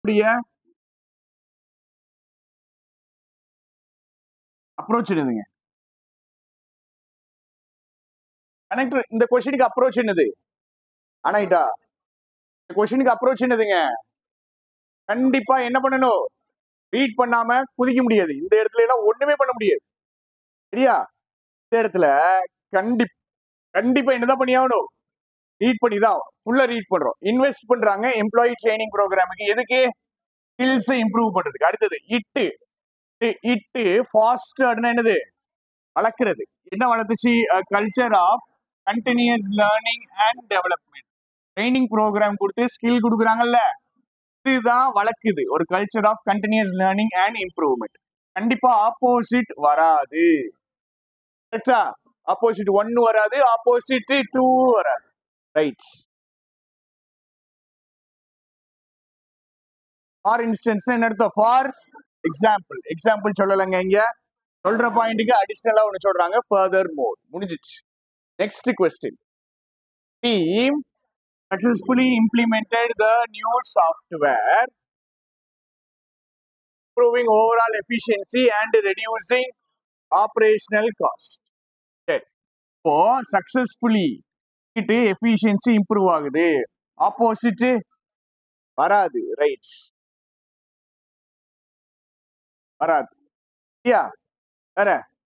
உடைய அப்ரோச் என்னதுங்க கனெக்டர் இந்த கொஸ்டினுக்கு அப்ரோச் என்னது ஆனாயிட்டா இந்த கொஸ்டினுக்கு அப்ரோச் என்னதுங்க கண்டிப்பா என்ன பண்ணணும் ரீட் பண்ணாம குதிக்க முடியாது இந்த இடத்துல எல்லாம் ஒண்ணுமே பண்ண முடியாது சரியா இந்த இடத்துல கண்டிப் கண்டிப்பா என்னதான் பண்ணி ஆகணும் ரீட் பண்ணி தான் ஃபுல்லா ரீட் பண்றோம் இன்வெஸ்ட் பண்றாங்க எம்ப்ளாயி ட்ரைனிங் ப்ரோக்ராமுக்கு எதுக்கு ஸ்கில்ஸ் இம்ப்ரூவ் பண்றதுக்கு அடுத்தது இட்டு இட்டு ஃபாஸ்ட் என்னது வளர்க்கிறது என்ன வளர்த்துச்சு culture of continuous learning and development training program கொடுத்து ஸ்கில் கொடுக்குறாங்கல்ல இதுதான் வளர்க்குது ஒரு culture of continuous learning and improvement கண்டிப்பா ஆப்போசிட் வராது கரெக்டா ஆப்போசிட் ஒன்னு வராது ஆப்போசிட் டூ வராது ரைட் ஃபார் இன்ஸ்டன்ஸ் என்ன அர்த்தம் ஃபார் எக்ஸாம்பிள் எக்ஸாம்பிள் சொல்லலைங்க இங்க சொல்ற பாயிண்ட்டுக்கு அடிஷனலா ஒன்று சொல்றாங்க ஃபர்தர் மோர் முடிஞ்சிச்சு next question team successfully implemented the new software improving overall efficiency and reducing operational cost சரி இப்போ சக்சஸ்ஃபுல்லி இது எஃபிஷியன்சி இம்ப்ரூவ் ஆகுது ஆப்போசிட் வராது ரைட் வராது யா வேற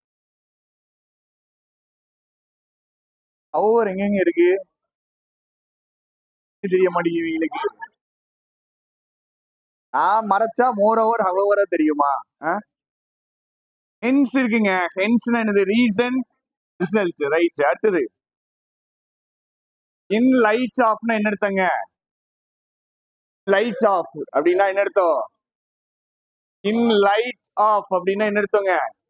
ஒவ்வொரு எங்கெங்க இருக்கு தெரிய மாட்டேங்குது இவங்களுக்கு நான் மறைச்சா மோர் ஓவர் ஹவர் தெரியுமா ஹென்ஸ் இருக்குங்க ஹென்ஸ்னா என்னது ரீசன் ரிசல்ட் ரைட் அடுத்தது இன் லைட் ஆஃப்னா என்ன அர்த்தங்க லைட்ஸ் ஆஃப் அப்படின்னா என்ன அர்த்தம் இன் லைட் ஆஃப் அப்படின்னா என்ன அர்த்தங்க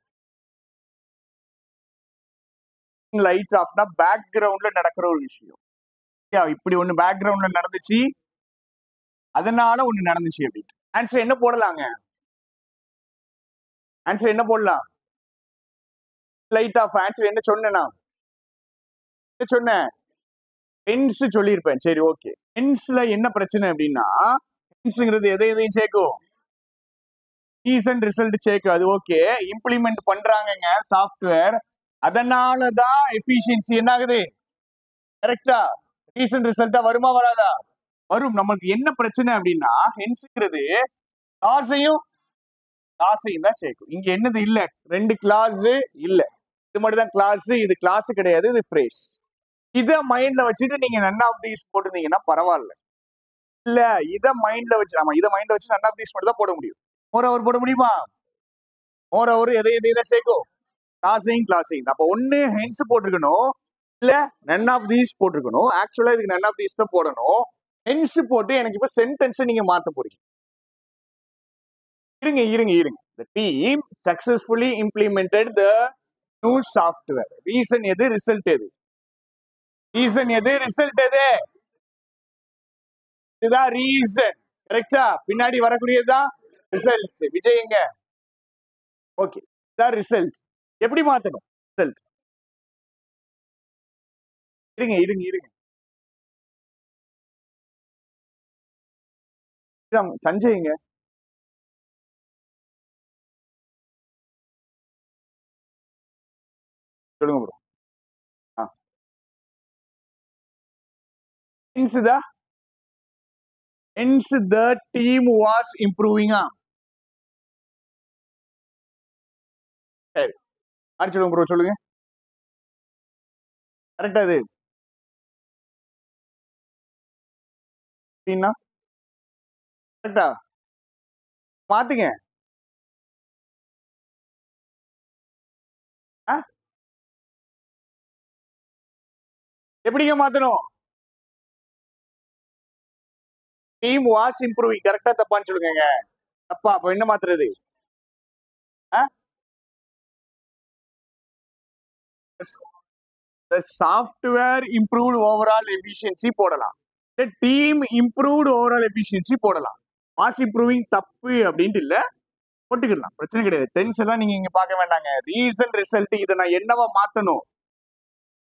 லைட் ஆஃப்னா பேக்ரவுண்ட்ல நடக்கிற ஒரு விஷயம் யா, இப்படி ஒண்ணு பேக்ரவுண்ட்ல நடந்துச்சு அதனால ஒண்ணு நடந்துச்சு அப்படின்ட்டு ஆன்சர் என்ன போடலாங்க ஆன்சர் என்ன போடலாம் லைட் ஆஃப் ஆன்சர் என்ன சொன்னேன் நான் என்ன சொன்னேன் ஹென்ஸ் சொல்லியிருப்பேன் சரி ஓகே ஹென்ஸ்ல என்ன பிரச்சனை அப்படின்னா ஹென்ஸ்ங்கிறது எதை எதையும் சேர்க்கும் ரீசன் ரிசல்ட் சேர்க்கும் அது ஓகே இம்ப்ளிமெண்ட் பண்றாங்கங்க சாஃப்ட்வேர் அதனால தான் எஃபிஷியன்சி என்ன ஆகுது கரெக்டா ரீசன்ட் ரிசல்ட்டா வருமா வராதா வரும் நமக்கு என்ன பிரச்சனை அப்படின்னா ஹென்ஸ்ங்கிறது கிளாஸையும் கிளாஸையும் தான் சேர்க்கும் இங்க என்னது இல்ல ரெண்டு கிளாஸ் இல்ல இது மட்டும் தான் கிளாஸ் இது கிளாஸ் கிடையாது இது ஃப்ரேஸ் இத மைண்ட்ல வச்சுட்டு நீங்க நன் ஆஃப் தீஸ் போட்டிருந்தீங்கன்னா பரவாயில்ல இல்ல இத மைண்ட்ல வச்சு ஆமா இத மைண்ட்ல வச்சு நன் ஆஃப் தீஸ் மட்டும் தான் போட முடியும் மோர் அவர் போட முடியுமா மோர் அவர் எதை எதையில சேர்க்கும் கிளாஸையும் கிளாஸையும் அப்போ ஒண்ணு ஹென்ஸ் போட்டிருக்கணும் இல்ல நன் ஆஃப் தீஸ் போட்டிருக்கணும் ஆக்சுவலா இதுக்கு நன் ஆஃப் தீஸ் தான் போடணும் ஹென்ஸ் போட்டு எனக்கு இப்ப சென்டென்ஸ் நீங்க மாத்த போறீங்க இருங்க இருங்க இருங்க the team successfully implemented the new software reason எது ரிசல்ட் எது ரீசன் எது ரிசல்ட் எது இதுதான் ரீசன் கரெக்டா பின்னாடி வரக்கூடியதுதான் ரிசல்ட் விஜய் எங்க ஓகே இதான் ரிசல்ட் எப்படி மாத்தணும் ரிசல்ட் இருங்க இருங்க இருங்க இதான் சஞ்சய்ங்க சொல்லுங்க ப்ரோ ஆ hence the hence the team was இம்ப்ரூவிங்கா சரி ஆறு சொல்லுங்க ப்ரோ சொல்லுங்க கரெக்டா இது அப்படின்னா கரெக்டா மாத்துங்க ஆ எப்படிங்க மாத்தணும் டீம் வாஸ் இம்ப்ரூவிங் கரெக்டா தப்பான்னு சொல்லுங்க தப்பா அப்ப என்ன மாத்துறது சாஃப்ட்வேர் இம்ப்ரூவ்ட் ஓவரால் எஃபிஷியன்சி போடலாம் டீம் இம்ப்ரூவ்ட் ஓவரால் எஃபிஷியன்சி போடலாம் வாஸ் இம்ப்ரூவிங் தப்பு அப்படின்ட்டு இல்ல போட்டுக்கலாம் பிரச்சனை கிடையாது டென்ஸ் எல்லாம் நீங்க இங்க பார்க்க வேண்டாங்க ரீசன் ரிசல்ட் இதை நான் என்னவா மாத்தணும்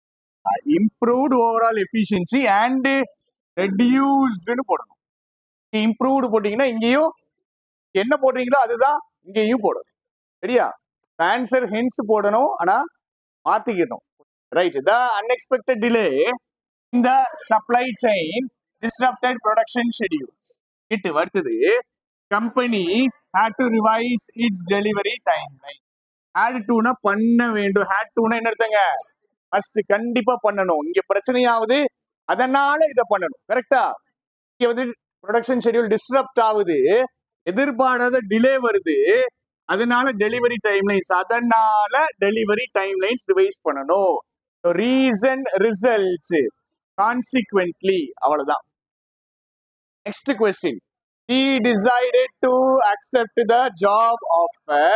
இம்ப்ரூவ்ட் ஓவரால் எஃபிஷியன்சி அண்ட் ரெடியூஸ்டுன்னு போடணும் இம்ப்ரூவ்டு போட்டீங்கன்னா இங்கேயும் என்ன போடுறீங்களோ அதுதான் இங்கேயும் போடணும் சரியா ஆன்சர் ஹென்ஸ் போடணும் ஆனா மாத்திக்கணும் ரைட் த அன்எக்ஸ்பெக்டட் டிலே இந்த supply chain disrupted production schedules இட்டு வருது company had to revise its delivery timeline had toனா பண்ண வேண்டும் had toனா என்ன அர்த்தங்க ஃபர்ஸ்ட் கண்டிப்பா பண்ணணும் இங்க பிரச்சனையாவது அதனால இதை பண்ணணும் கரெக்டா இங்க வந்து ப்ரொடக்ஷன் ஷெட்யூல் டிஸ்டர்ப்ட் ஆகுது எதிர்பாராத டிலே வருது அதனால டெலிவரி டைம்லைன்ஸ் அதனால டெலிவரி டைம்லைன்ஸ் ரிவைஸ் பண்ணணும் ரீசன் ரிசல்ட்ஸ் கான்சிக்வென்ட்லி அவ்வளவுதான் next question he decided to accept the job offer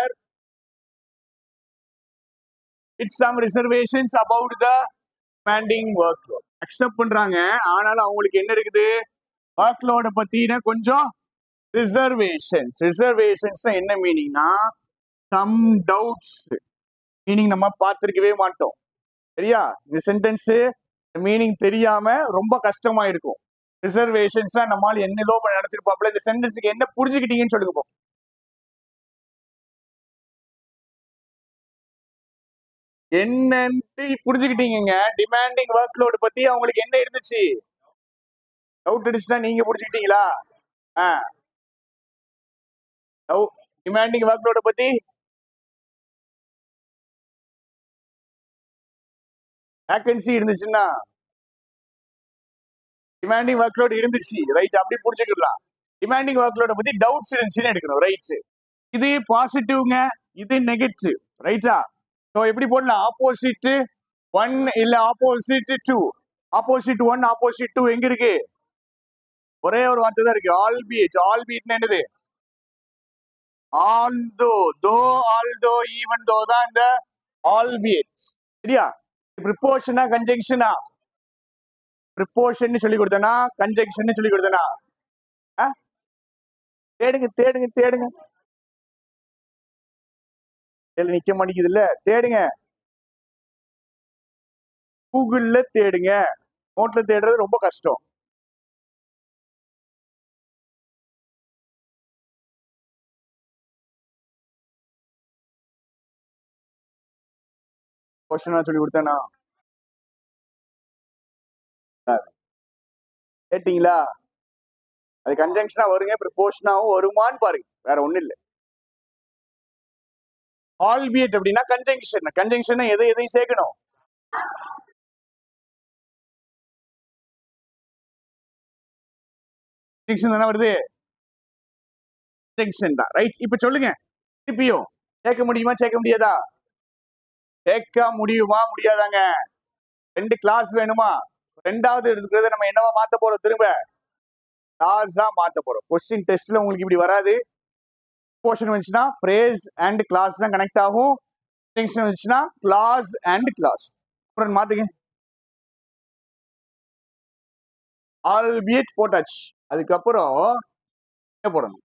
with some reservations about the demanding workload accept பண்றாங்க ஆனாலும் அவங்களுக்கு என்ன இருக்குது ஒர்க்லோட பத்தின கொஞ்சம் ரிசர்வேஷன்ஸ் ரிசர்வேஷன்ஸ் என்ன மீனிங்னா சம் டவுட்ஸ் மீனிங் நம்ம பார்த்திருக்கவே மாட்டோம் சரியா இந்த சென்டென்ஸ் மீனிங் தெரியாம ரொம்ப கஷ்டமா இருக்கும் ரிசர்வேஷன்ஸ் நம்மால் என்ன ஏதோ நினைச்சிருப்பாப்ல இந்த சென்டென்ஸுக்கு என்ன புரிஞ்சுக்கிட்டீங்கன்னு சொல்லுங்க போ என்னன்ட்டு புரிஞ்சுக்கிட்டீங்க டிமாண்டிங் ஒர்க் லோடு பத்தி அவங்களுக்கு என்ன இருந்துச்சு டவுட் அடிச்சுட்டா நீங்க புரிஞ்சுக்கிட்டீங்களா ஆ டிமாண்டிங் ஒர்க் லோட பத்தி வேகன்சி இருந்துச்சுன்னா டிமாண்டிங் ஒர்க் லோட் இருந்துச்சு ரைட் அப்படி புரிஞ்சுக்கலாம் டிமாண்டிங் ஒர்க் லோட பத்தி டவுட்ஸ் இருந்துச்சுன்னு எடுக்கணும் ரைட் இது பாசிட்டிவ்ங்க இது நெகட்டிவ் ரைட்டா ஸோ எப்படி போடலாம் ஆப்போசிட் ஒன் இல்ல opposite two opposite one opposite two எங்க இருக்கு ஒரே ஒரு வார்த்தை தான் இருக்கு ஆல் பீட் ஆல் பீட் என்னது ஆல் தோ தோ ஆல் தோ ஈவன் தோ தான் இந்த ஆல் பீட்ஸ் சரியா ப்ரிப்போஷனா கன்ஜங்ஷனா ப்ரிப்போஷன் சொல்லி கொடுத்தனா கன்ஜங்ஷன் சொல்லி கொடுத்தனா ஆ? தேடுங்க தேடுங்க தேடுங்க இதுல நிக்க மாட்டேங்குது இல்ல தேடுங்க கூகுள்ல தேடுங்க நோட்ல தேடுறது ரொம்ப கஷ்டம் கொஸ்டினா சொல்லி கொடுத்தேனா கேட்டீங்களா அது கன்ஜங்ஷனா வருங்க ப்ரிப்போஷனாவும் வருமான்னு பாருங்க வேற ஒண்ணும் இல்ல ஆல்பியட் அப்படின்னா கன்ஜங்ஷன் கன்ஜங்ஷன் எதை எதையும் சேர்க்கணும் கன்ஜங்ஷன் தானே வருது கன்ஜங்ஷன் தான் ரைட் இப்ப சொல்லுங்க திருப்பியும் சேர்க்க முடியுமா சேர்க்க முடியாதா சேர்க்க முடியுமா முடியாதாங்க ரெண்டு கிளாஸ் வேணுமா ரெண்டாவது இருக்கிறத நம்ம என்னவா மாத்த போறோம் திரும்ப கிளாஸா மாத்த போறோம் கொஸ்டின் டெஸ்ட்ல உங்களுக்கு இப்படி வராது போர்ஷன் வந்துச்சுன்னா ஃப்ரேஸ் அண்ட் கிளாஸ் தான் கனெக்ட் ஆகும் டிங்ஷன் வந்துச்சுன்னா கிளாஸ் அண்ட் கிளாஸ் அப்புறம் மாத்துங்க ஆல்பியட் போட்டாச்சு அதுக்கப்புறம் என்ன போடணும்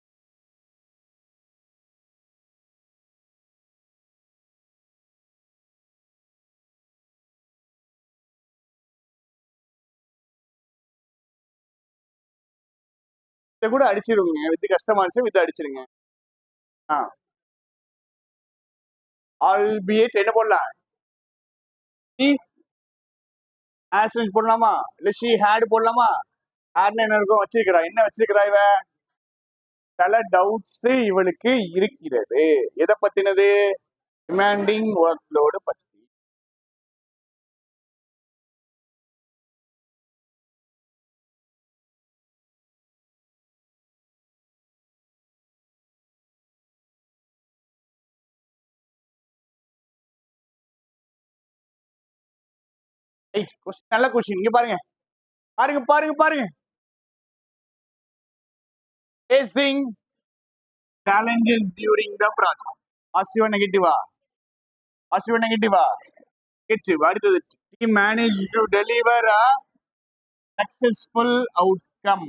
இதை கூட அடிச்சிருங்க வித்து கஷ்டமா இருந்துச்சு வித்து அடிச்சிருங்க ஆ ஆல்பியட் என்ன போடலாம் ஷி ஆஸ்ட்ரேஜ் போடலாமா இல்ல ஷி ஹேட் போடலாமா ஹேட்னு என்ன இருக்கும் வச்சிருக்கிறா என்ன வச்சிருக்கிறா இவ பல டவுட்ஸ் இவளுக்கு இருக்கிறது எதை பத்தினது டிமாண்டிங் ஒர்க் லோடு பத்தி ரைட் கொஸ்டின் நல்ல கொஸ்டின் இங்க பாருங்க பாருங்க பாருங்க பாருங்க facing challenges during the project பாசிட்டிவா நெகட்டிவா பாசிட்டிவா நெகட்டிவா நெகட்டிவ் அடுத்தது team manage to deliver a successful outcome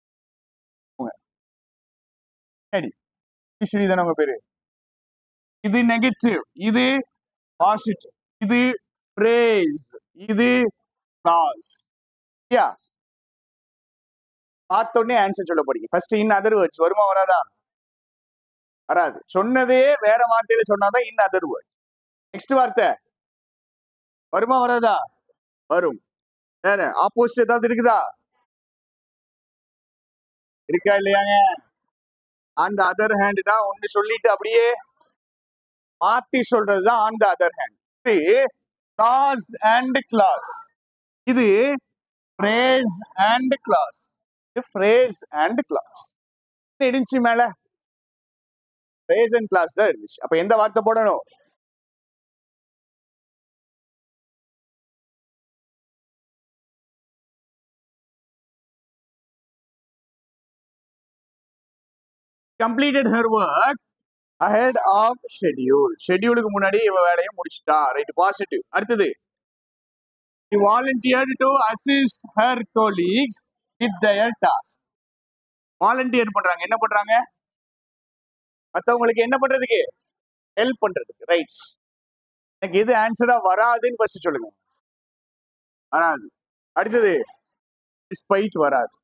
சரி ஸ்ரீ தானே உங்க பேரு இது நெகட்டிவ் இது பாசிட்டிவ் இது praise இது லாஸ் யா பார்த்தோடனே ஆன்சர் சொல்ல போறீங்க ஃபர்ஸ்ட் இன் அதர் வேர்ட்ஸ் வருமா வராதா வராது சொன்னதே வேற வார்த்தையில சொன்னாதான் இன் அதர் வேர்ட்ஸ் நெக்ஸ்ட் வார்த்தை வருமா வராதா வரும் வேற ஆப்போசிட் ஏதாவது இருக்குதா இருக்கா இல்லையாங்க அந்த அதர் ஹேண்ட் தான் ஒன்னு சொல்லிட்டு அப்படியே மாத்தி சொல்றது தான் ஆன் த அதர் ஹேண்ட் இது கிளாஸ் அண்ட் கிளாஸ் இது ஃப்ரேஸ் அண்ட் கிளாஸ் இது ஃப்ரேஸ் அண்ட் கிளாஸ் இருந்துச்சு மேல ஃப்ரேஸ் அண்ட் கிளாஸ் தான் இருந்துச்சு அப்ப எந்த வார்த்தை போடணும் completed her work ahead of schedule ஷெட்யூலுக்கு முன்னாடி இவ வேலையை முடிச்சிட்டா ரைட் பாசிட்டிவ் அடுத்தது she volunteered to assist her colleagues with their tasks volunteer பண்றாங்க என்ன பண்றாங்க மத்தவங்களுக்கு என்ன பண்றதுக்கு ஹெல்ப் பண்றதுக்கு ரைட்ஸ் எனக்கு எது ஆன்சரா வராதுன்னு ஃபர்ஸ்ட் சொல்லுங்க வராது அடுத்தது ஸ்பைட் வராது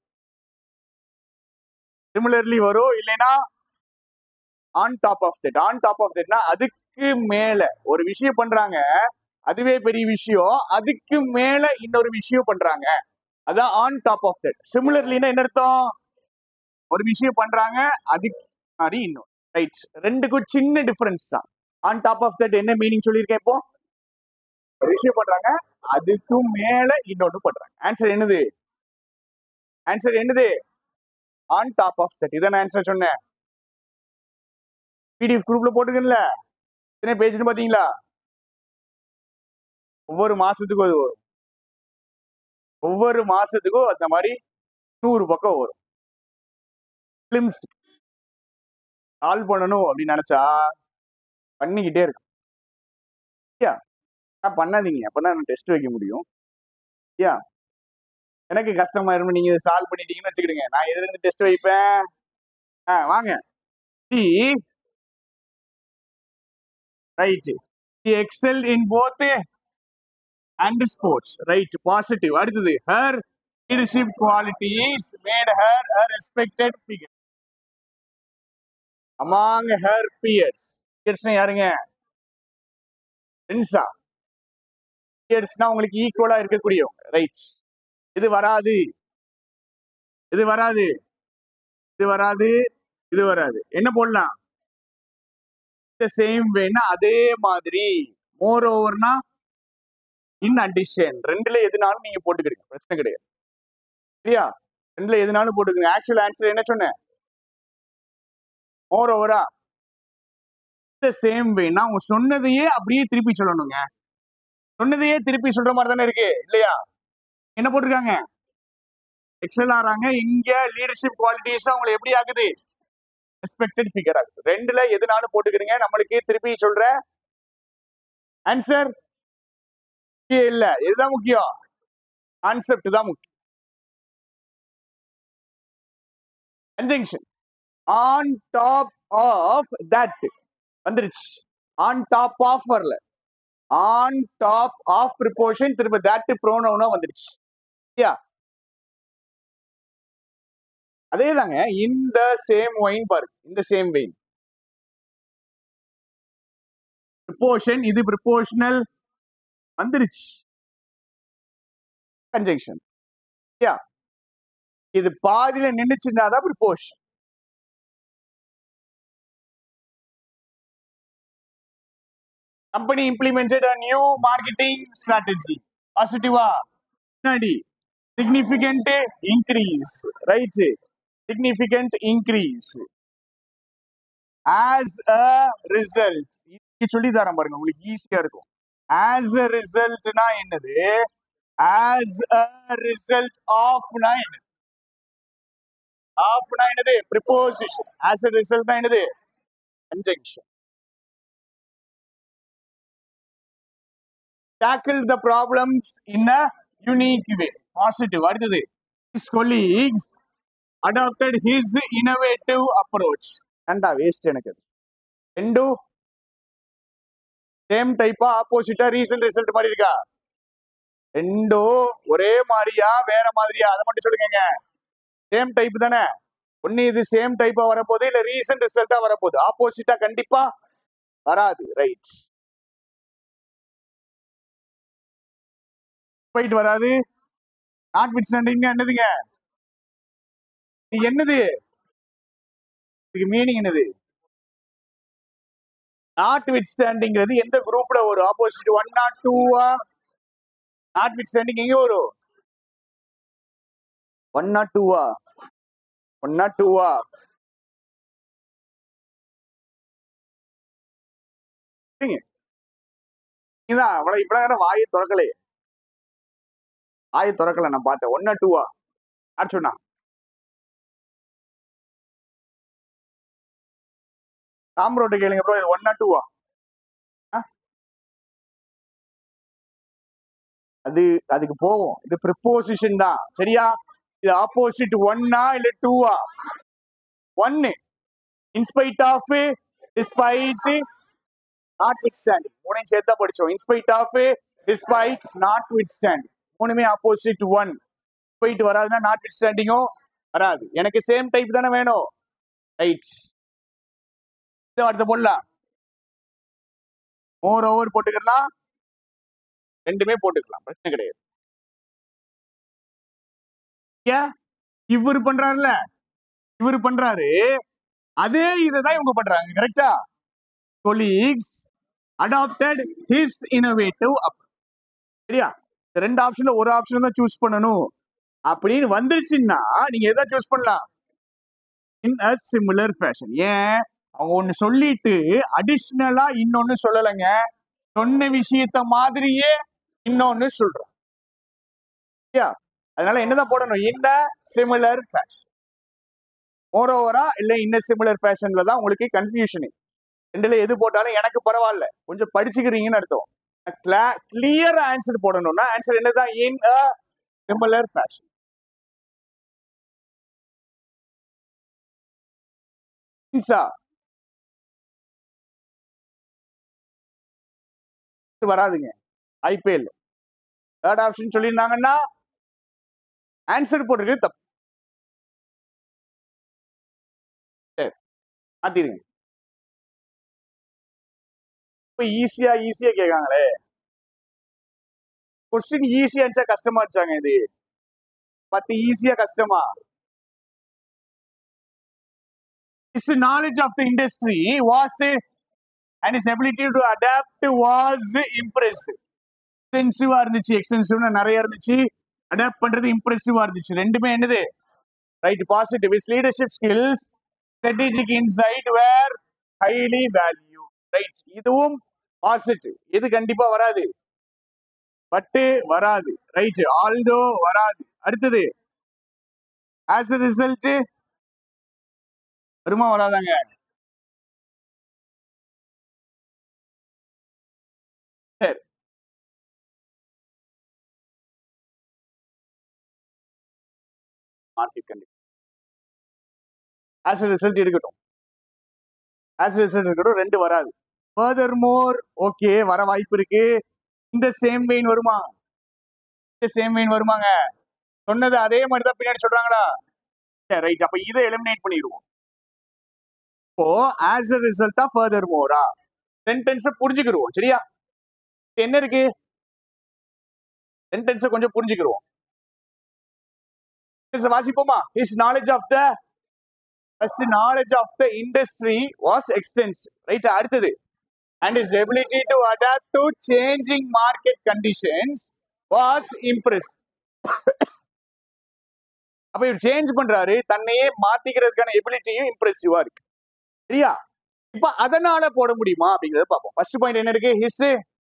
சிமிலர்லி வரும் இல்லைன்னா on top of that on top of தட்னா அதுக்கு மேல ஒரு விஷயம் பண்றாங்க அதுவே பெரிய விஷயம் அதுக்கு மேல இன்னொரு விஷயம் பண்றாங்க அதான் ஆன் டாப் ஆஃப் தட் சிமிலர்லினா என்ன அர்த்தம் ஒரு விஷயம் பண்றாங்க அதுக்கு மாதிரி இன்னும் ரைட் ரெண்டுக்கும் சின்ன டிஃபரன்ஸ் தான் ஆன் டாப் ஆஃப் தட் என்ன மீனிங் சொல்லியிருக்கேன் இப்போ ஒரு விஷயம் பண்றாங்க அதுக்கும் மேல இன்னொன்னு பண்றாங்க ஆன்சர் என்னது ஆன்சர் என்னது ஆன் டாப் ஆஃப் தட் இதான் ஆன்சர் சொன்னேன் பிடிஎஃப் குரூப்ல போட்டுக்கல எத்தனை பேஜ்னு பாத்தீங்களா ஒவ்வொரு மாசத்துக்கும் அது வரும் ஒவ்வொரு மாசத்துக்கும் அந்த மாதிரி நூறு பக்கம் வரும் பிலிம்ஸ் கால் பண்ணணும் அப்படின்னு நினைச்சா பண்ணிக்கிட்டே இருக்கும் ஐயா நான் பண்ணாதீங்க அப்பதான் டெஸ்ட் வைக்க முடியும் ஐயா எனக்கு கஷ்டமா இருக்கும் நீங்க சால்வ் பண்ணிட்டீங்கன்னு வச்சுக்கிடுங்க நான் எதுல இருந்து டெஸ்ட் வைப்பேன் ஆ வாங்க டி ரைட் டி excel in both and sports right positive அடுத்தது her leadership qualities made her a respected figure among her peers பியர்ஸ்னா யாருங்க ஃப்ரெண்ட்ஸா பியர்ஸ்னா உங்களுக்கு ஈக்குவலா இருக்கக்கூடியவங்க ரைட் இது வராது இது வராது இது வராது இது வராது என்ன போடலாம் சேம் வேனா அதே மாதிரி மோர் ஓவர்னா இன் அடிஷன் ரெண்டுல எதுனாலும் நீங்க போட்டுக்கிறீங்க பிரச்சனை கிடையாது சரியா ரெண்டுல எதுனாலும் போட்டுக்கங்க ஆக்சுவல் ஆன்சர் என்ன சொன்னேன் மோர் ஓவரா இந்த சேம் வேனா அவங்க சொன்னதையே அப்படியே திருப்பி சொல்லணுங்க சொன்னதையே திருப்பி சொல்ற மாதிரி தானே இருக்கு இல்லையா என்ன போட்டிருக்காங்க எக்ஸல் ஆறாங்க இங்க லீடர்ஷிப் குவாலிட்டிஸ் அவங்களை எப்படி ஆகுது எக்ஸ்பெக்டட் ஃபிகர் ஆகுது ரெண்டுல எதுனாலும் போட்டுக்கிறீங்க நம்மளுக்கு திருப்பி சொல்ற ஆன்சர் இல்ல இதுதான் முக்கியம் கான்செப்ட் தான் முக்கியம் conjunction on top of that வந்துருச்சு ஆன் டாப் ஆஃப் வரல ஆன் டாப் ஆஃப் ப்ரிப்போர்ஷன் திரும்ப தட் ப்ரோனவுனா வந்துருச்சு சரியா அதே தாங்க இந்த சேம் ஒயின் பாருங்க இந்த சேம் வெயின் ப்ரிப்போர்ஷன் இது ப்ரிப்போர்ஷனல் வந்துருச்சு கன்ஜங்ஷன் யா இது பாதியில நின்னுச்சுன்னா தான் preposition company implemented a new marketing strategy பாசிட்டிவா பின்னாடி significant increase right significant increase as a result சொல்லி தரேன் பாருங்க உங்களுக்கு ஈஸியா இருக்கும் ஆஸ் அ ரிசல்ட்னா என்னது ஆஸ் அ ரிசல்ட் ஆஃப்னா என்னது ஆஃப்னா என்னது ப்ரிப்போசிஷன் ஆஸ் அ ரிசல்ட்னா என்னது conjunction tackle the problems in a unique way. Positive. அடுத்தது his colleagues adopted his innovative approach. ஏண்டா வேஸ்ட் எனக்கு அது ரெண்டும் சேம் டைப்பா ஆப்போசிட்டா ரீசன் ரிசல்ட் மாதிரி இருக்கா ரெண்டும் ஒரே மாதிரியா வேற மாதிரியா அதை மட்டும் சொல்லுங்க சேம் டைப் தானே ஒன்னு இது சேம் டைப்பா வரப்போகுது இல்ல ரீசன்ட் ரிசல்ட்டா வரப்போகுது ஆப்போசிட்டா கண்டிப்பா வராது ரைட் போயிட்டு வராது நாட் வித் ஸ்டாண்டிங் என்னதுங்க இது என்னது இதுக்கு மீனிங் என்னது நாட் வித் ஸ்டாண்டிங்கிறது எந்த குரூப்ல வரும் ஆப்போசிட் ஒன் நாட் டூவா நாட் வித் ஸ்டாண்டிங் எங்க வரும் ஒன் நாட் டூவா ஒன் நாட் டூவா இதான் அவ்வளவு இவ்வளவு நேரம் வாயை திறக்கலையே வாயை திறக்கல நான் பார்த்தேன் ஒன் நாட் டூவா யார் சொன்னா காம்ரோட்ட கேளுங்க ப்ரோ இது ஒன் நாட் டூவா அது அதுக்கு போவோம் இது ப்ரிப்போசிஷன் தான் சரியா இது ஆப்போசிட் ஒன்னா இல்ல டூவா ஒன்னு in spite of despite notwithstanding மூணையும் சேர்த்தா படிச்சோம் in spite of despite notwithstanding மூணுமே ஆப்போசிட் ஒன் போயிட்டு வராதுன்னா நாட் வித் ஸ்டாண்டிங்கும் வராது எனக்கு சேம் டைப் தானே வேணும் ரைட் அடுத்த போடலாம் மோர் ஓவர் போட்டுக்கலாம் ரெண்டுமே போட்டுக்கலாம் பிரச்சனை கிடையாது ஏன் இவரு பண்றாருல இவரு பண்றாரு அதே இதைதான் இவங்க பண்றாங்க கரெக்டா கொலீக்ஸ் அடாப்டட் ஹிஸ் இனோவேட்டிவ் சரியா இந்த ரெண்டு ஆப்ஷன்ல ஒரு ஆப்ஷன் தான் சூஸ் பண்ணணும் அப்படின்னு வந்துருச்சுன்னா நீங்க எதை சூஸ் பண்ணலாம் இன் அ சிமிலர் ஃபேஷன் ஏன் அவங்க ஒன்னு சொல்லிட்டு அடிஷ்னலா இன்னொன்னு சொல்லலைங்க சொன்ன விஷயத்த மாதிரியே இன்னொன்னு சொல்றோம் சரியா அதனால என்னதான் போடணும் இந்த சிமிலர் ஃபேஷன் மோரோவரா இல்ல இந்த சிமிலர் ஃபேஷன்ல தான் உங்களுக்கு கன்ஃபியூஷன் ரெண்டுல எது போட்டாலும் எனக்கு பரவாயில்ல கொஞ்சம் படிச்சுக்கிறீங்கன்னு அர்த்தம் கிளியர் ஆன்சர் போடணும்னா ஆன்சர் என்னதான் இன் அ சிமிலர் ஃபேஷன் வராதுங்க ஐபிஎல் தேர்ட் ஆப்ஷன் சொல்லியிருந்தாங்கன்னா ஆன்சர் போட்டுருக்கு தப்பு சரி மாத்திருங்க இப்போ ஈஸியா ஈஸியா கேட்காங்களே கொஸ்டின் ஈஸியா இருந்துச்சா கஷ்டமா இருந்துச்சாங்க இது பத்து ஈஸியா கஷ்டமா is knowledge of the industry was and is ability to adapt was impress எக்ஸ்டென்சிவா இருந்துச்சு எக்ஸ்டென்சிவ்னு நிறைய இருந்துச்சு அடாப்ட் பண்றது இம்ப்ரெசிவா இருந்துச்சு ரெண்டுமே என்னது right positive is leadership skills strategic insight were highly value right இதுவும் பாசிட்டிவ் இது கண்டிப்பா வராது பட்டு வராது ரைட் ஆல்தோ வராது அடுத்தது ஆஸ் a ரிசல்ட் வருமா வராதாங்க சரி மார்க்கெட் கண்டிப்பா ஆஸ் ரிசல்ட் இருக்கட்டும் ஆஸ் ரிசல்ட் இருக்கட்டும் ரெண்டு வராது ஃபர்தர் மோர் ஓகே வர வாய்ப்பு இருக்கு இந்த சேம் வெயின் வருமா இந்த சேம் வெயின் வருமாங்க சொன்னது அதே மாதிரி தான் பின்னாடி சொல்றாங்களா ரைட் அப்ப இதை எலிமினேட் பண்ணிடுவோம் இப்போ ஆஸ் அ ரிசல்ட்டா ஃபர்தர் மோரா சென்டென்ஸை புரிஞ்சுக்கிடுவோம் சரியா என்ன இருக்கு சென்டென்ஸை கொஞ்சம் புரிஞ்சுக்கிடுவோம் Sentence வாசிப்போமா his knowledge of the first knowledge of the industry was extensive right அடுத்தது and his ability to adapt to changing market conditions was impressive அப்ப இவர் சேஞ்ச் பண்றாரு தன்னையே மாத்திக்கிறதுக்கான எபிலிட்டியும் இம்ப்ரெசிவா இருக்கு சரியா இப்ப அதனால போட முடியுமா அப்படிங்கறத பார்ப்போம் ஃபர்ஸ்ட் பாயிண்ட் என்ன இருக்கு ஹிஸ்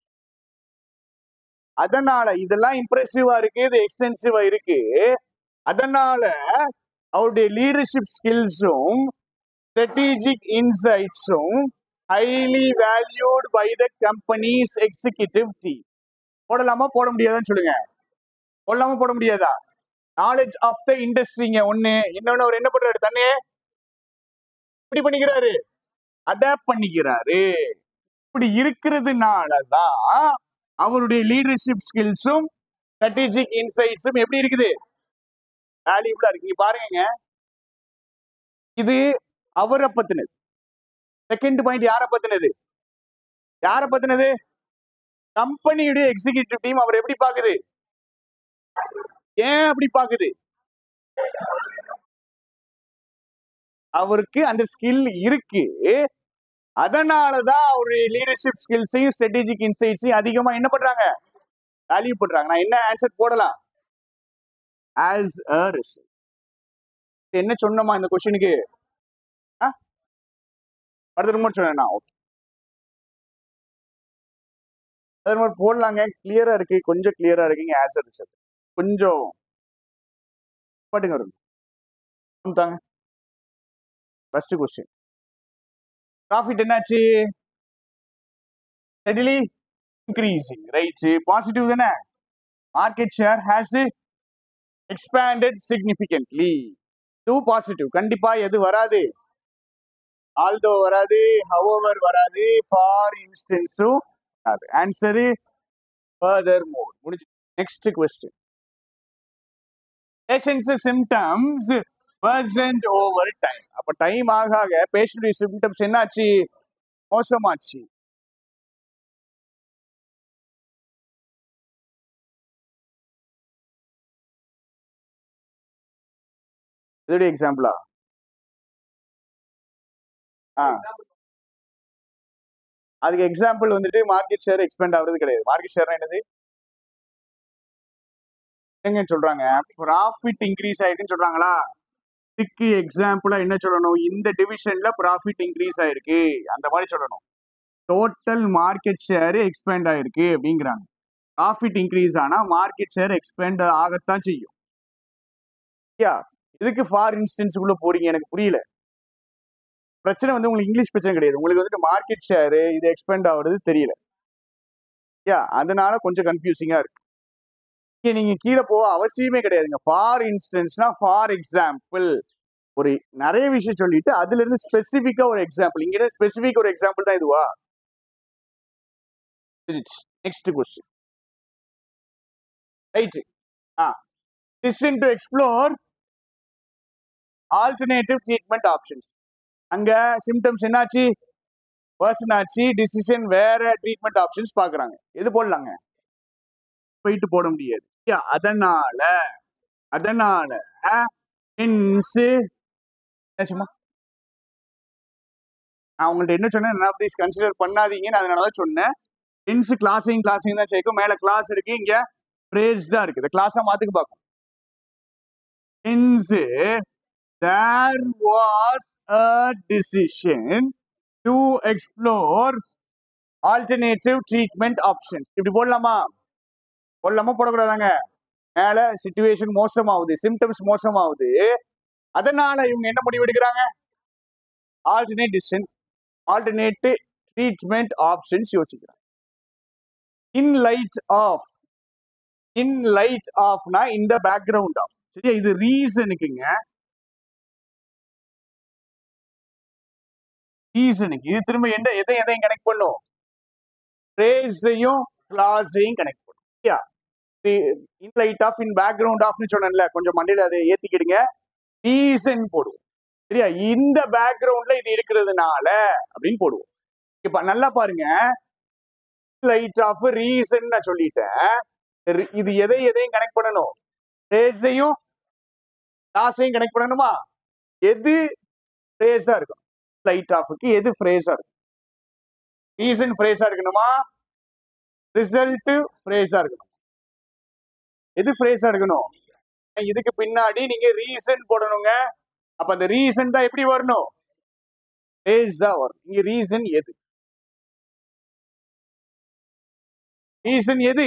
அதனால இதெல்லாம் இம்ப்ரெசிவா இருக்கு இது எக்ஸ்டென்சிவா இருக்கு அதனால அவருடைய லீடர்ஷிப் ஸ்கில்ஸும் ஸ்ட்ராட்டஜிக் இன்சைட்ஸும் highly valued by the company's executive team போடலாமா போட முடியாதான்னு சொல்லுங்க போடலாமா போட முடியாதா நாலேஜ் ஆஃப் த இண்டஸ்ட்ரிங்க ஒண்ணு இன்னொன்னு அவர் என்ன பண்றாரு தன்னே இப்படி பண்ணிக்கிறாரு அடாப்ட் பண்ணிக்கிறாரு இப்படி இருக்கிறதுனாலதான் அவருடைய லீடர்ஷிப் ஸ்கில்ஸும் ஸ்ட்ராட்டஜிக் இன்சைட்ஸும் எப்படி இருக்குது வேல்யூபிளா இருக்கு இங்க பாருங்க இது அவரை பத்தினது செகண்ட் பாயிண்ட் யாரை பத்தினது யாரை பத்தினது கம்பெனியுடைய எக்ஸிகியூட்டிவ் டீம் அவர் எப்படி பாக்குது ஏன் அப்படி பாக்குது அவருக்கு அந்த ஸ்கில் இருக்கு அதனாலதான் அவருடைய லீடர்ஷிப் ஸ்கில்ஸையும் ஸ்ட்ராட்டஜிக் இன்சைட்ஸையும் அதிகமா என்ன பண்றாங்க வேல்யூ பண்றாங்க நான் என்ன ஆன்சர் போடலாம் ஆஸ் அ ரிசல்ட் என்ன சொன்னோமா இந்த கொஸ்டினுக்கு அடுத்த ரொம்ப சொன்னேன் ஓகே அது மாதிரி போடலாங்க கிளியரா இருக்கு கொஞ்சம் கிளியரா இருக்குங்க ஆஸ் அ ரிசல்ட் கொஞ்சம் பாட்டுங்க வரும் தாங்க ஃபர்ஸ்ட் கொஸ்டின் ப்ராஃபிட் என்னாச்சு ஸ்டெடிலி இன்க்ரீசிங் ரைட் பாசிட்டிவ் தானே market share has expanded significantly two positive கண்டிப்பா எது வராது ஆல்தோ வராது ஹவோவர் வராது ஃபார் இன்ஸ்டன்ஸும் வராது ஆன்சரு ஃபர்தர் மோர் முடிஞ்சு next question patients symptoms persisted over time அப்ப டைம் ஆக ஆக பேஷண்ட் சிம்டம்ஸ் என்னாச்சு மோசமாச்சு இதோட எக்ஸாம்பிளா ஆ அதுக்கு எக்ஸாம்பிள் வந்துட்டு மார்க்கெட் ஷேர் எக்ஸ்பெண்ட் ஆகுறது கிடையாது மார்க்கெட் ஷேர் என்னது எங்க சொல்றாங்க ப்ராஃபிட் இன்க்ரீஸ் ஆயிடுன்னு சொல்றாங்களா இதுக்கு எக்ஸாம்பிளா என்ன சொல்லணும் இந்த டிவிஷன்ல ப்ராஃபிட் இன்க்ரீஸ் ஆயிருக்கு அந்த மாதிரி சொல்லணும் டோட்டல் மார்க்கெட் ஷேர் எக்ஸ்பேண்ட் ஆயிருக்கு அப்படிங்கிறாங்க ப்ராஃபிட் இன்க்ரீஸ் ஆனா மார்க்கெட் ஷேர் எக்ஸ்பேண்ட் ஆகத்தான் செய்யும் யா இதுக்கு ஃபார் இன்ஸ்டன்ஸுக்குள்ள போறீங்க எனக்கு புரியல பிரச்சனை வந்து உங்களுக்கு இங்கிலீஷ் பிரச்சனை கிடையாது உங்களுக்கு வந்துட்டு மார்க்கெட் ஷேரு இது எக்ஸ்பெண்ட் ஆகுறது தெரியல யா அதனால கொஞ்சம் கன்ஃபியூசிங்கா இருக்கு இங்க நீங்க கீழே போக அவசியமே கிடையாதுங்க ஃபார் இன்ஸ்டன்ஸ்னா ஃபார் எக்ஸாம்பிள் ஒரு நிறைய விஷயம் சொல்லிட்டு அதுல இருந்து ஸ்பெசிபிக்கா ஒரு எக்ஸாம்பிள் இங்க ஸ்பெசிபிக் ஒரு எக்ஸாம்பிள் தான் இதுவா நெக்ஸ்ட் கொஸ்டின் ரைட் ஆ decision to explore alternative treatment options அங்க சிம்டம்ஸ் என்னாச்சு பர்சன் ஆச்சு டிசிஷன் வேற ட்ரீட்மெண்ட் ஆப்ஷன்ஸ் பாக்குறாங்க எது போடலாங்க போயிட்டு போட முடியாது Yeah, அதனால அதனால ஹென்ஸ் சும்மா நான் உங்கள்ட்ட என்ன சொன்னேன் நான் ப்ளீஸ் கன்சிடர் பண்ணாதீங்கன்னு அதனால தான் சொன்னேன் ஹென்ஸ் கிளாஸையும் கிளாஸையும் தான் சேர்க்கும் மேல கிளாஸ் இருக்கு இங்க பிரேஸ் தான் இருக்கு இந்த கிளாஸா மாத்துக்கு பார்க்கும் hence there was a decision to explore alternative treatment options இப்படி போடலாமா போடலாமா போடக்கூடாதாங்க மேல சுச்சுவேஷன் மோசமாகுது சிம்டம்ஸ் மோசமாகுது அதனால இவங்க என்ன முடிவு எடுக்கிறாங்க alternate decision alternate treatment options யோசிக்கிறாங்க in light of in light ஆஃப்னா இந்த பேக்ரவுண்ட் ஆஃப் சரியா இது ரீசனுக்குங்க ரீசனுக்கு இது திரும்ப எந்த எதை எதையும் கனெக்ட் பண்ணும் ரேஸையும் கிளாஸையும் கனெக்ட் பண்ணும் சரியா in light of in background ஆஃப்னு சொன்னேன்ல கொஞ்சம் மண்டையில அதை ஏத்திக்கிடுங்க ரீசன் போடுவோம் சரியா இந்த பேக்ரவுண்ட்ல இது இருக்கிறதுனால அப்படின்னு போடுவோம் இப்ப நல்லா பாருங்க லைட் ஆஃப் ரீசன் நான் சொல்லிட்டேன் ரி- இது எதை எதையும் கனெக்ட் பண்ணணும் ரேஸையும் கிளாஸையும் கனெக்ட் பண்ணணுமா எது ஃப்ரேஸா இருக்கும் லைட் ஆஃபுக்கு எது ஃப்ரேஸா இருக்கும் ரீசன் ஃப்ரேஸா இருக்கணுமா ரிசல்ட் ஃப்ரேஸா இருக்கணும் எது ஃப்ரேஸா இருக்கணும் இதுக்கு பின்னாடி நீங்க ரீசன் போடணுங்க அப்ப அந்த ரீசன் தான் எப்படி வரணும் ஃப்ரேஸ் தான் வரும் இங்க ரீசன் எது ரீசன் எது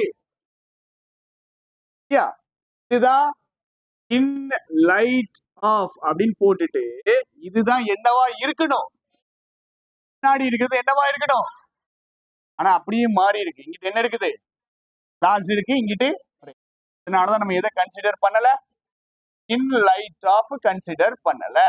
யா இதுதான் இன் லைட் ஆஃப் அப்படின்னு போட்டுட்டு இதுதான் என்னவா இருக்கணும் பின்னாடி இருக்கிறது என்னவா இருக்கணும் ஆனா அப்படியே மாறி இருக்கு இங்கிட்ட என்ன இருக்குது கிளாஸ் இருக்கு இங்கிட்டு அதனாலதான் நம்ம எதை கன்சிடர் பண்ணல இன் லைட் ஆஃப் கன்சிடர் பண்ணல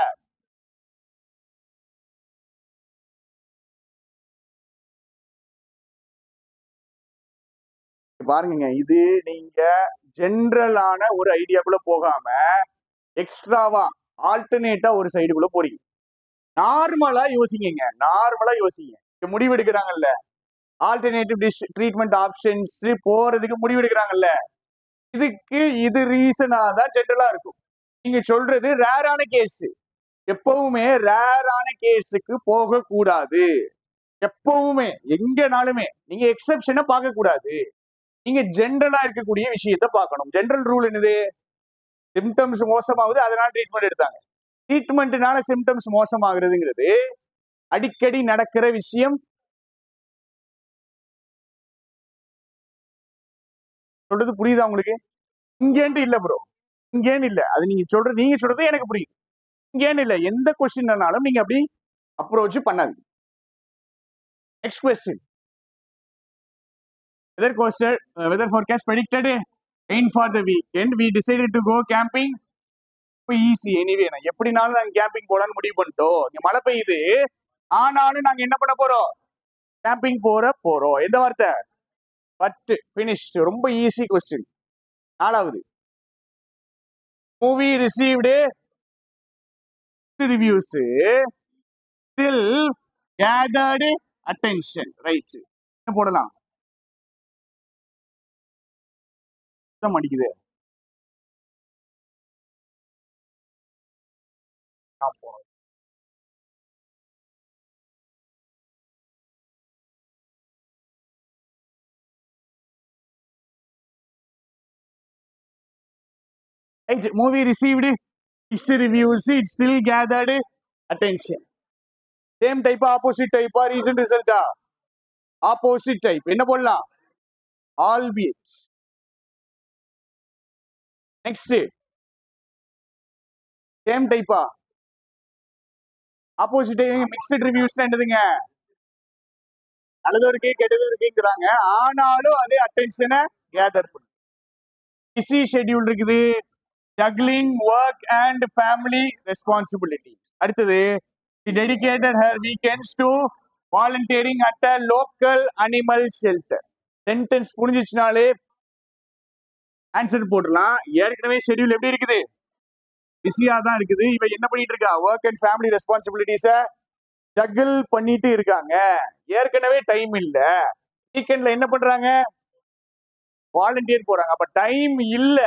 பாருங்க இது நீங்க ஜென்ரலான ஒரு ஐடியாக்குள்ள போகாம எக்ஸ்ட்ராவா ஆல்டர்னேட்டா ஒரு சைடுக்குள்ள போறீங்க நார்மலா யோசிங்க நார்மலா யோசிங்க இங்க முடிவு எடுக்கிறாங்கல்ல ஆல்டர்னேட்டிவ் டிஷ் ட்ரீட்மெண்ட் ஆப்ஷன்ஸ் போறதுக்கு முடிவு எடுக்கிறாங்கல்ல இதுக்கு இது ரீசனா தான் ஜென்ரலா இருக்கும் நீங்க சொல்றது ரேரான கேஸ் எப்பவுமே ரேரான கேஸுக்கு போக கூடாது எப்பவுமே எங்கனாலுமே நீங்க எக்ஸெப்ஷனை பார்க்க கூடாது நீங்க ஜென்ரலா இருக்கக்கூடிய விஷயத்த பார்க்கணும் ஜென்ரல் ரூல் என்னது சிம்டம்ஸ் மோசமாகுது அதனால ட்ரீட்மெண்ட் எடுத்தாங்க ட்ரீட்மெண்ட்னால சிம்டம்ஸ் மோசமாகுறதுங்கிறது அடிக்கடி நடக்கிற விஷயம் சொல்றது புரியுதா உங்களுக்கு இங்கேன்ட்டு இல்ல ப்ரோ இங்கேன்னு இல்ல அது நீங்க சொல்றது நீங்க சொல்றது எனக்கு புரியுது இங்கேன்னு இல்ல எந்த கொஸ்டின்னாலும் நீங்க அப்படி அப்ரோச் பண்ணாது next question weather coaster uh, weather forecast predicted rain for the weekend we decided to go camping இப்போ ஈஸி எனிவே நான் எப்படினாலும் நாங்க கேம்பிங் போலான்னு முடிவு பண்ணிட்டோம் இங்க மழை பெய்யுது ஆனாலும் நாங்க என்ன பண்ண போறோம் கேம்பிங் போற போறோம் எந்த வார்த்தை பட் ஃபினிஷ்ட் ரொம்ப ஈஸி கொஸ்டின் நாலாவது movie received reviews still gathered attention right என்ன போடலாம் சுத்தம் அடிக்குது நான் போறேன். Right, movie received mixed reviews. It still gathered attention. Same type, opposite type, or recent result. Opposite type. என்ன போடலாம் albeit. Next. Same type. Opposite mixed reviews என்னதுங்க நல்லதும் இருக்கு கெட்டதும் இருக்குங்கிறாங்க ஆனாலும் அதே அட்டென்ஷனை கேதர் பண்ணும் பிஸி ஷெட்யூல் இருக்குது juggling work and family responsibilities அடுத்தது dedicated her weekends to volunteering at a local animal shelter sentence புரிஞ்சிச்சுனாலே ஆன்சர் போடலாம் ஏற்கனவே ஷெட்யூல் எப்படி இருக்குது பிஸியா தான் இருக்குது இவ என்ன பண்ணிட்டு இருக்கா ஒர்க் அண்ட் ஃபேமிலி ரெஸ்பான்சிபிலிட்டிஸ ஜக்கிள் பண்ணிட்டு இருக்காங்க ஏற்கனவே டைம் இல்ல வீக்கெண்ட்ல என்ன பண்றாங்க வாலண்டியர் போறாங்க அப்ப டைம் இல்ல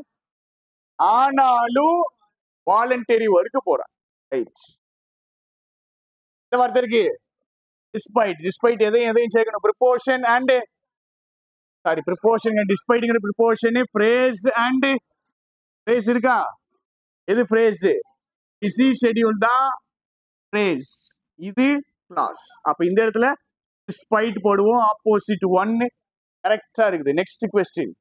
ஆனாலும் வாலண்டரி ஒர்க் போறாங்க ரைட் இந்த வார்த்தை இருக்கு டிஸ்பைட் டிஸ்பைட் எதையும் எதையும் சேர்க்கணும் ப்ரிப்போர்ஷன் அண்ட் சாரி ப்ரிப்போர்ஷன் டிஸ்பைட்டுங்கிற ப்ரிப்போர்ஷன் ஃப்ரேஸ் அண்ட் ஃப்ரேஸ் இருக்கா எது ஃப்ரேஸ் பிஸி ஷெட்யூல் தான் ஃப்ரேஸ் இது கிளாஸ் அப்ப இந்த இடத்துல டிஸ்பைட் போடுவோம் ஆப்போசிட் ஒன்னு கரெக்டா இருக்குது next question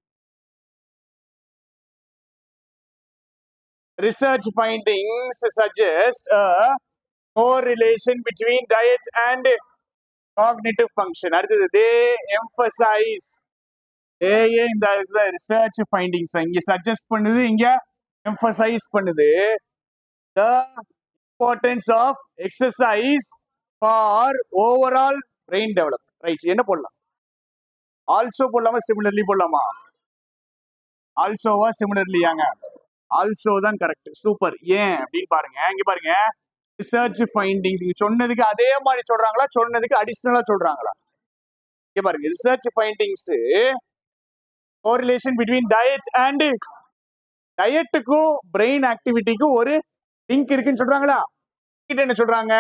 research findings suggest a correlation between diet and cognitive function அடுத்தது they emphasize ஏஏ இந்த இதுல ரிசர்ச் ஃபைண்டிங்ஸ் இங்க சஜஸ்ட் பண்ணுது இங்க எம்பசைஸ் பண்ணுது the importance of exercise for overall brain develop right என்ன போடலாம் ஆல்சோ போடலாமா சிமிலர்லி போடலாமா ஆல்சோவா சிமிலர்லியாங்க ஆல்சோ தான் கரெக்ட் சூப்பர் ஏன் அப்படின்னு பாருங்க இங்க பாருங்க ரிசர்ச் ஃபைண்டிங்ஸ் இங்க சொன்னதுக்கு அதே மாதிரி சொல்றாங்களா சொன்னதுக்கு அடிஷனலா சொல்றாங்களா இங்க பாருங்க research findings correlation between diet and டயட்டுக்கும் பிரெயின் ஆக்டிவிட்டிக்கும் ஒரு லிங்க் இருக்குன்னு சொல்றாங்களா கிட்ட என்ன சொல்றாங்க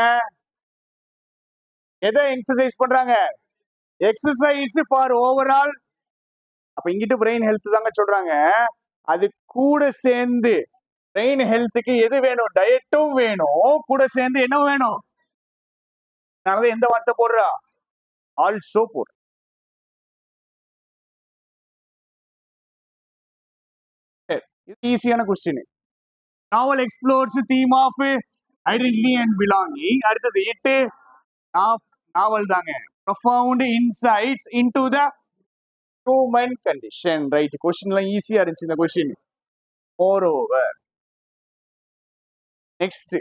எதை எக்ஸசைஸ் பண்றாங்க எக்ஸசைஸ் ஃபார் ஓவரால் அப்ப இங்கிட்டு பிரெயின் ஹெல்த் தாங்க சொல்றாங்க அது கூட சேர்ந்து பிரெயின் ஹெல்த்துக்கு எது வேணும் டயட்டும் வேணும் கூட சேர்ந்து என்ன வேணும் அதனால எந்த வார்த்தை போடுறா ஆல்சோ போடுற இது ஈஸியான question novel explores theme of identity and belonging அடுத்தது இட்டு நாவல் தாங்க profound insights into the human condition right கொஸ்டின்லாம் ஈஸியா இருந்துச்சு இந்த question moreover next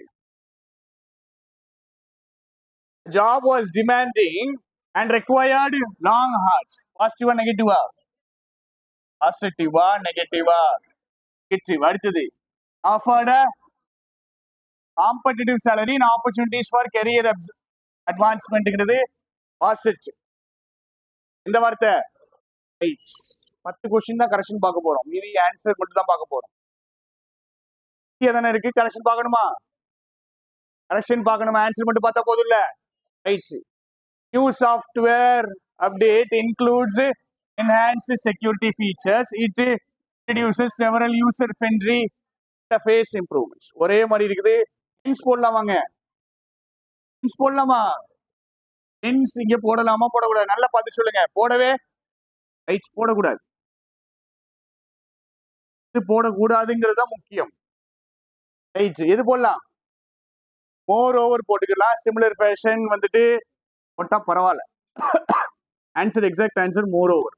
job was demanding and required long hours பாசிட்டிவா நெகட்டிவா பாசிட்டிவா நெகட்டிவா நெகட்டிவ் அடுத்தது offered a competitive salary and opportunities for career abs- advancement was it இந்த வார்த்தை Right. பத்து கொஸ்டின் தான் கரெக்ஷன் பார்க்க போறோம் மீதி ஆன்சர் மட்டும் தான் பார்க்க போறோம் ஈஸியா தானே இருக்கு கரெக்ஷன் பார்க்கணுமா கரெக்ஷன் பார்க்கணுமா ஆன்சர் மட்டும் பார்த்தா போதும் இல்ல right new software update includes enhanced security features it introduces several user friendly interface improvements ஒரே மாதிரி இருக்குது ஹின்ஸ் போடலாமாங்க ஹின்ஸ் போடலாமா ஹின்ஸ் இங்க போடலாமா போடக்கூடாது நல்லா பார்த்து சொல்லுங்க போடவே ரைட்ஸ் போடக்கூடாது இது போடக்கூடாதுங்கிறது தான் முக்கியம் ரைட் எது போடலாம் மோர் ஓவர் போட்டுக்கலாம் சிமிலர் ஃபேஷன் வந்துட்டு போட்டா பரவாயில்ல answer exact answer more over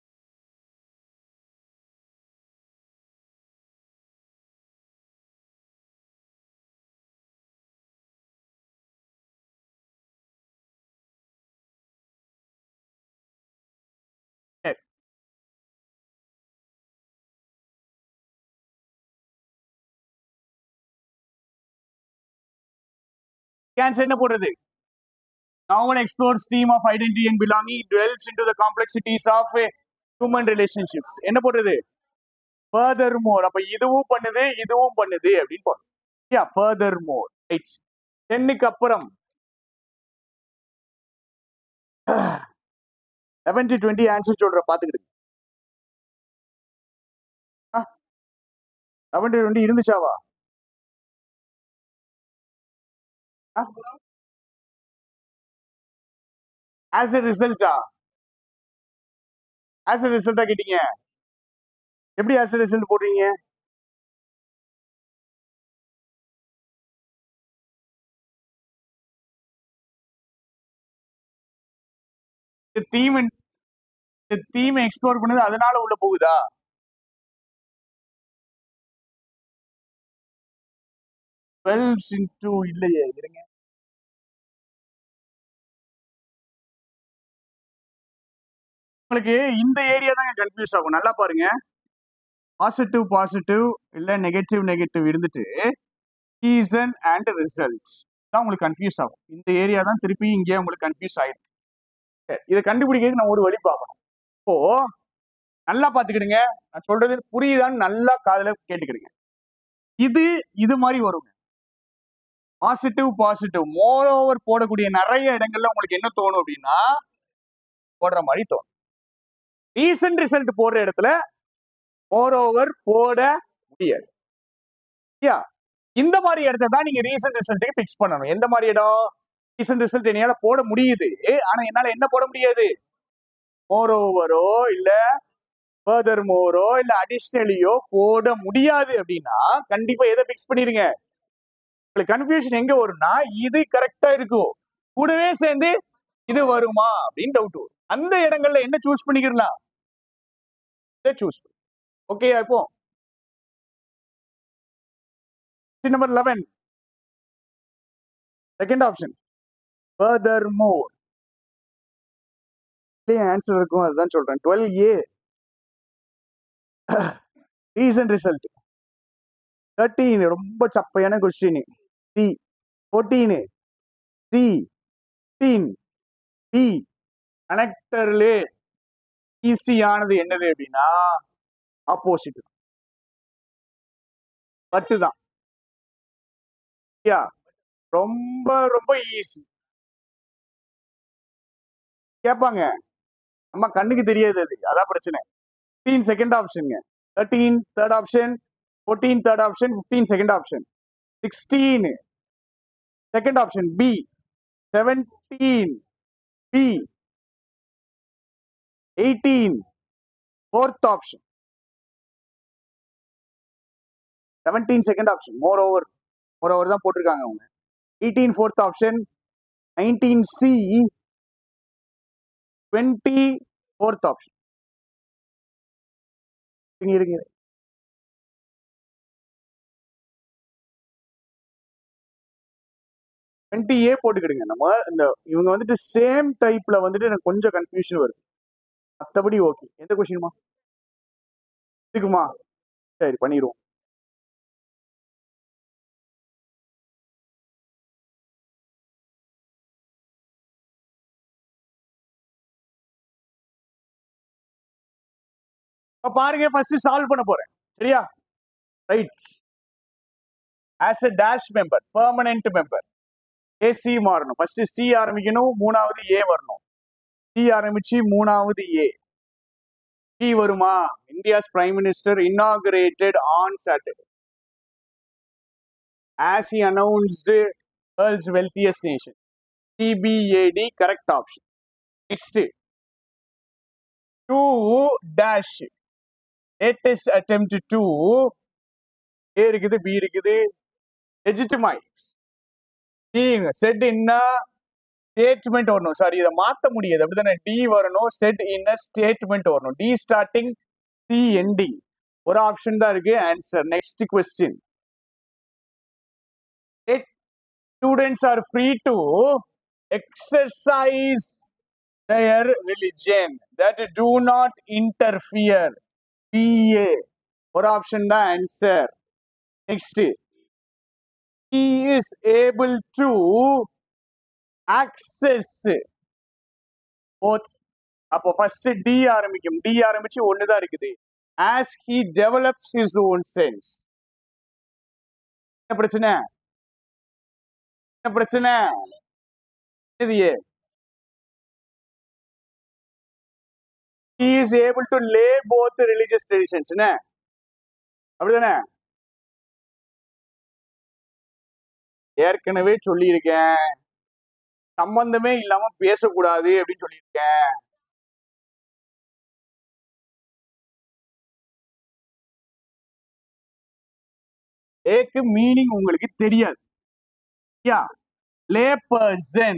answer என்ன போடுறது Now one explores theme of identity and belonging, it delves into the complexities of uh, human relationships. என்ன போடுறது furthermore அப்ப இதுவும் பண்ணுது இதுவும் பண்ணுது அப்படின்னு போடுறோம் yeah furthermore ரைட் டென்னுக்கு அப்புறம் லெவன் டு டுவெண்ட்டி ஆன்சர் சொல்ற பாத்துக்கிட்டு லெவன் டு டுவெண்ட்டி இருந்துச்சாவா ஆஸ் எ ரிசல்ட்டா ஆஸ் எ ரிசல்ட்டா கேட்டீங்க எப்படி ஆஸ் எ ரிசல்ட் போடுறீங்க தீம் தீம் எக்ஸ்ப்ளோர் பண்ணது அதனால உள்ள போகுதா டுவெல் இன்டூ இல்லையே இருங்க உங்களுக்கு இந்த ஏரியா தாங்க கன்ஃபியூஸ் ஆகும் நல்லா பாருங்க பாசிட்டிவ் பாசிட்டிவ் இல்ல நெகட்டிவ் நெகட்டிவ் இருந்துட்டு ரீசன் அண்ட் ரிசல்ட்ஸ் தான் உங்களுக்கு கன்ஃபியூஸ் ஆகும் இந்த ஏரியா தான் திருப்பி இங்கே உங்களுக்கு கன்ஃபியூஸ் ஆயிடும் சரி, இதை கண்டுபிடிக்கிறதுக்கு நான் ஒரு வழி பார்க்கணும் இப்போ நல்லா பார்த்துக்கிடுங்க நான் சொல்றது புரியுதான்னு நல்லா காதுல கேட்டுக்கிடுங்க இது இது மாதிரி வருங்க பாசிட்டிவ் பாசிட்டிவ் மோர் ஓவர் போடக்கூடிய நிறைய இடங்கள்ல உங்களுக்கு என்ன தோணும் அப்படின்னா போடுற மாதிரி தோணும் ரீசன்ட் ரிசல்ட் போடுற இடத்துல மோர் ஓவர் போட முடியாது யா இந்த மாதிரி இடத்த தான் நீங்க ரீசன்ட் ரிசல்ட்டுக்கு பிக்ஸ் பண்ணணும் எந்த மாதிரி இடம் ரீசன்ட் ரிசல்ட் என்னால போட முடியுது ஆனா என்னால என்ன போட முடியாது மோர் ஓவரோ இல்ல ஃபர்தர் மோரோ இல்ல அடிஷ்னலியோ போட முடியாது அப்படின்னா கண்டிப்பா எதை பிக்ஸ் பண்ணிருங்க உங்களுக்கு கன்ஃபியூஷன் எங்க வரும்னா இது கரெக்டா இருக்கும் கூடவே சேர்ந்து இது வருமா அப்படின்னு டவுட் வரும் அந்த இடங்கள்ல என்ன சூஸ் பண்ணிக்கிறலாம் இதை சூஸ் ஓகே இப்போ number eleven second option further more answer இருக்கும் அதுதான் சொல்றேன் twelve A recent result thirteen ரொம்ப சப்பையான question C fourteen sixteen B கனெக்டர்லே ஈஸியானது என்னது அப்படின்னா ஆப்போசிட் பட்டு தான் யா ரொம்ப ரொம்ப ஈஸி கேட்பாங்க நம்ம கண்ணுக்கு தெரியாது அது அதான் பிரச்சனை ஃபிஃப்டீன் செகண்ட் ஆப்ஷனுங்க thirteen third option fourteen third option fifteen second option sixteen second option B seventeen B eighteen fourth option seventeen second option more over more over தான் போட்டிருக்காங்க அவங்க eighteen fourth option nineteen C twenty fourth option இருங்க இருங்க twenty ஏ போட்டுக்கிடுங்க நம்ம இந்த இவங்க வந்துட்டு same டைப்ல வந்துட்டு எனக்கு கொஞ்சம் கன்ஃபியூஷன் வருது மற்றபடி ஓகே எந்த கொஸ்டின்மா இதுக்குமா சரி பண்ணிடுவோம் இப்ப பாருங்க ஃபர்ஸ்ட் சால்வ் பண்ண போறேன் சரியா right as a dash member permanent member AC மாறணும் ஃபர்ஸ்ட் சி ஆரம்பிக்கணும் மூணாவது ஏ வரணும் சி ஆரம்பிச்சு மூணாவது ஏ டி வருமா India's prime minister inaugurated on Saturday as he announced world's wealthiest nation TBAD correct option next 2 dash latest attempt to A இருக்குது B இருக்குது legitimize being said in a statement வரணும் sorry இதை மாத்த முடியாது அப்படிதானே D வரணும் said in a statement வரணும் D starting C ending ஒரு ஆப்ஷன் தான் இருக்கு answer next question students are free to exercise their religion that do not interfere PA ஒரு ஆப்ஷன் தான் answer next he is able to access both அப்போ first D ஆரம்பிக்கும் D ஆரம்பிச்சு ஒன்று தான் இருக்குது as he develops his own sense என்ன பிரச்சனை என்ன பிரச்சனை இது ஏ he is able to lay both religious traditions என்ன அப்படிதானே ஏற்கனவே சொல்லியிருக்கேன் சம்பந்தமே இல்லாம பேசக்கூடாது அப்படின்னு சொல்லியிருக்கேன் ஏக்கு மீனிங் உங்களுக்கு தெரியாது யா லே பர்சன்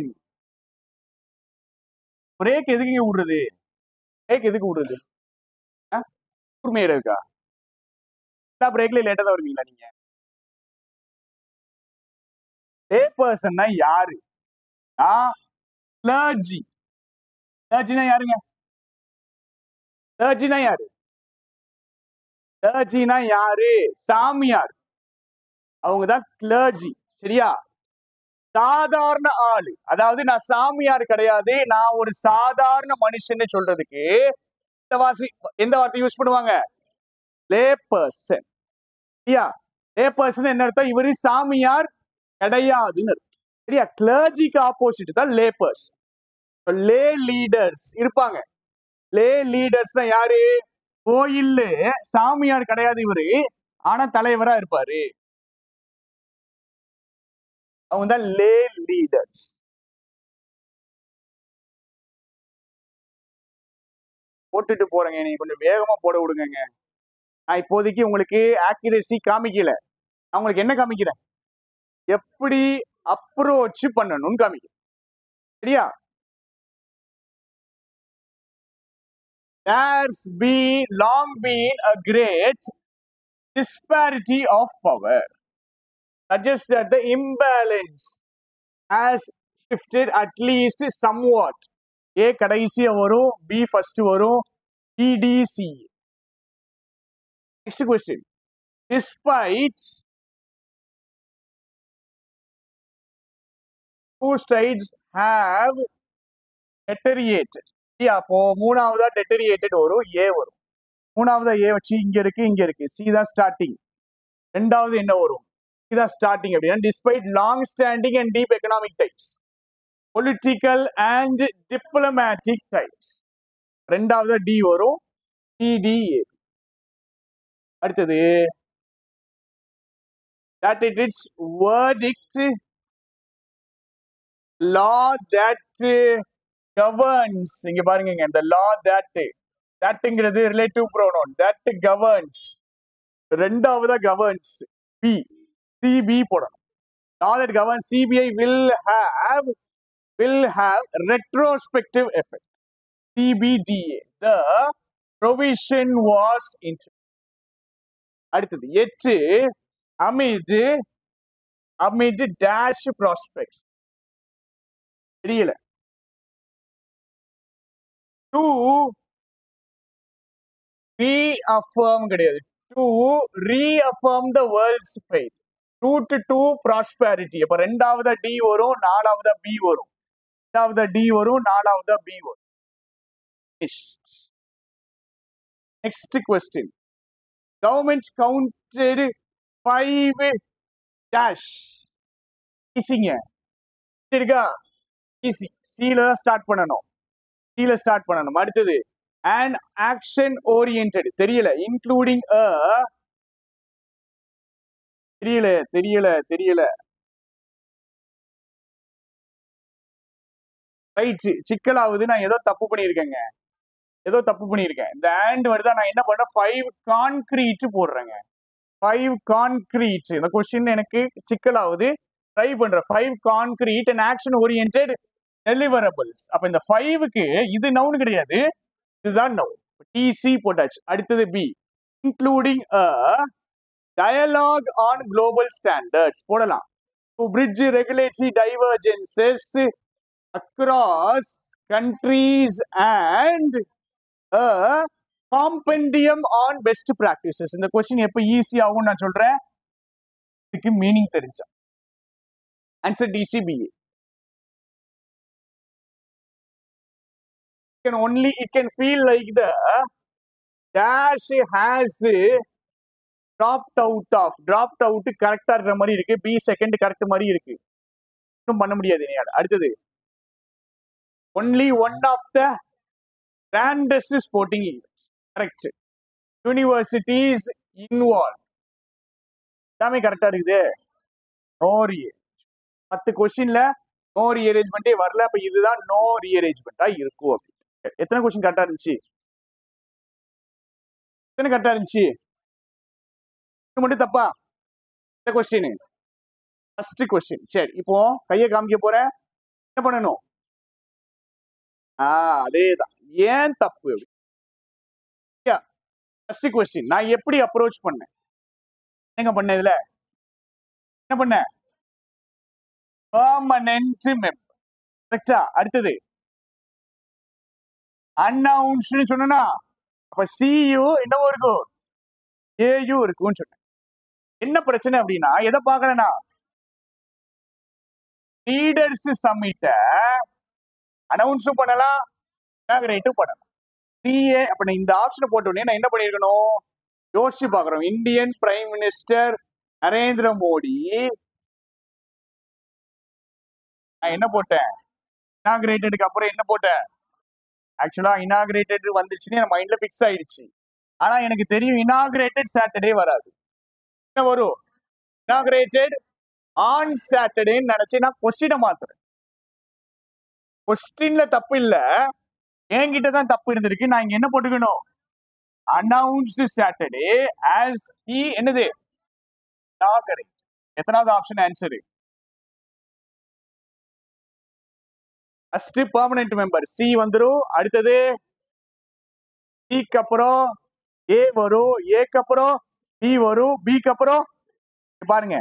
பிரேக் எதுக்கு இங்க விடுறது பிரேக் எதுக்கு விடுறது உண்மையில இருக்கா எல்லா பிரேக்ல லேட்டா தான் வருவீங்களா நீங்க லே பர்சன்னா யாரு ஆ கிளர்ஜி கிளர்ஜினா யாருங்க கிளர்ஜினா யாரு கிளர்ஜினா யாரு சாமியார் அவங்க தான் கிளர்ஜி சரியா சாதாரண ஆளு அதாவது நான் சாமியார் கிடையாது நான் ஒரு சாதாரண மனுஷன்னு சொல்றதுக்கு இந்த வாசி எந்த வார்த்தை யூஸ் பண்ணுவாங்க லே பர்சன் சரியா லே பர்சன் என்ன அர்த்தம் இவரு சாமியார் கிடையாதுன்னு அர்த்தம். சரியா கிளர்ஜிக்கு ஆப்போசிட் தான் லே பர்சன் லே லீடர்ஸ் இருப்பாங்க லே லீடர்ஸ் தான் யாரு கோயில்ல சாமியார் கிடையாது இவரு ஆனா தலைவரா இருப்பாரு அவங்க தான் லே லீடர்ஸ் போட்டுட்டு போறேங்க நீங்க கொஞ்சம் வேகமா போட விடுங்க நான் இப்போதைக்கு உங்களுக்கு ஆக்யூரேசி காமிக்கல நான் உங்களுக்கு என்ன காமிக்கிறேன் எப்படி அப்ரோச் பண்ணணும்னு காமிக்கிறேன் சரியா there's been long been a great disparity of power suggests that the imbalance has shifted at least somewhat ஏ கடைசியா வரும் பி ஃபர்ஸ்ட் வரும் EDC next question despite two sides have deteriorated Yeah, அப்போ மூணாவதா deteriorated வரும் ஏ வரும் மூணாவதா ஏ வச்சு இங்க இருக்கு இங்க இருக்கு சி தான் ஸ்டார்டிங் ரெண்டாவது என்ன வரும் இதான் ஸ்டார்டிங் அப்படின்னா despite long standing and deep economic types political and diplomatic types ரெண்டாவது டி வரும் டிடிஏ அடுத்தது that it its verdict law that governs இங்க பாருங்க இந்த law that thatங்கிறது ரிலேட்டிவ் ப்ரோனோன் that governs ரெண்டாவதா governs பி சிபி போடணும் law that governs CBI will have will have retrospective effect CBDA the provision was into அடுத்தது எட்டு amid amid dash prospects தெரியல to reaffirm கிடையாது to reaffirm the world's faith root to prosperity அப்ப ரெண்டாவதா D வரும் நாலாவதா B வரும் ரெண்டாவதா டி வரும் நாலாவதா பி வரும் Finished. Next question government counted five dash ஈஸிங்க இருக்கா ஈஸி சீல தான் ஸ்டார்ட் பண்ணணும் சீல ஸ்டார்ட் பண்ணணும் அடுத்தது அண்ட் ஆக்ஷன் ஓரியன்ட் தெரியல இன்க்ளூடிங் அ தெரியல தெரியல தெரியல ரைட் சிக்கலாவது நான் ஏதோ தப்பு பண்ணியிருக்கேங்க ஏதோ தப்பு பண்ணியிருக்கேன் இந்த ஆண்ட் வருதா நான் என்ன பண்றேன் ஃபைவ் கான்கிரீட் போடுறேங்க ஃபைவ் கான்கிரீட் இந்த கொஸ்டின் எனக்கு சிக்கலாவது ட்ரை பண்றேன் five concrete and action orient deliverables அப்ப இந்த ஃபைவுக்கு இது நவுன் கிடையாது இதுதான் நவுன் டிசி போட்டாச்சு அடுத்தது B including a dialogue on global standards போடலாம் to bridge regulatory divergences across countries and compendium on best practices இந்த கொஸ்டின் எப்போ ஈஸி ஆகும் நான் சொல்றேன் இதுக்கு மீனிங் தெரிஞ்சா answer DCBA can only it can feel like the dash has dropped out of dropped out கரெக்டா இருக்கிற மாதிரி இருக்கு பி செகண்ட் கரெக்ட் மாதிரி இருக்கு ஒன்றும் பண்ண முடியாது இனியால அடுத்தது only one of the grandest sporting events correct universities involve எல்லாமே கரெக்டா இருக்குது நோ பத்து கொஸ்டின்ல நோ ரீஅரேஞ்ச்மெண்ட்டே வரல அப்ப இதுதான் நோ ரீஅரேஞ்ச்மெண்டா இருக்கும் அப்படி எத்தனை கொஸ்டின் கரெக்டா இருந்துச்சு எத்தனை கரெக்டா இருந்துச்சு இது மட்டும் தப்பா இந்த கொஸ்டின் ஃபர்ஸ்ட் கொஸ்டின் சரி இப்போ கையை காமிக்க போறேன் என்ன பண்ணணும் ஆ அதேதான் ஏன் தப்பு ஃபர்ஸ்ட் கொஸ்டின் நான் எப்படி அப்ரோச் பண்ணேன் என்னங்க பண்ண இதுல என்ன பண்ண பர்மனன்ட் மெம்பர் கரெக்டா அடுத்தது அன்னவுன்ஸ்னு சொன்னா அப்ப சியு என்னவோ இருக்கும் ஏயு இருக்கும்னு சொன்னேன் என்ன பிரச்சனை அப்படின்னா எதை பார்க்கலனா லீடர்ஸ் சம்மிட்ட அனௌன்ஸும் பண்ணலாம் இனாகரேட்டும் பண்ணலாம் சிஏ அப்ப நான் இந்த ஆப்ஷனை போட்ட உடனே நான் என்ன பண்ணிருக்கணும் யோசிச்சு பார்க்குறோம் Indian prime minister Narendra Modi நான் என்ன போட்டேன் இனாகிரேட்டடுக்கு அப்புறம் என்ன போட்டேன் ஆக்சுவலா இனாகிரேட்டட் வந்துச்சுன்னு என் மைண்ட்ல ஃபிக்ஸ் ஆயிடுச்சு ஆனா எனக்கு தெரியும் இனாகிரேட்டட் சாட்டர்டே வராது என்ன வரும் இனாகிரேட்டட் ஆன் சாட்டர்டேன்னு நினைச்சு நான் கொஸ்டினை மாத்துறேன் கொஸ்டின்ல தப்பு இல்ல என்கிட்ட தான் தப்பு இருந்திருக்கு நான் இங்க என்ன போட்டுக்கணும் அனௌன்ஸ்டு சாட்டர்டே ஆஸ் இ என்னது இனாகரேட் எத்தனாவது option answer first permanent member C வந்துரும் அடுத்தது சிக்கு அப்புறம் ஏ வரும் ஏக்கு அப்புறம் பி வரும் பிக்கு அப்புறம் இங்க பாருங்க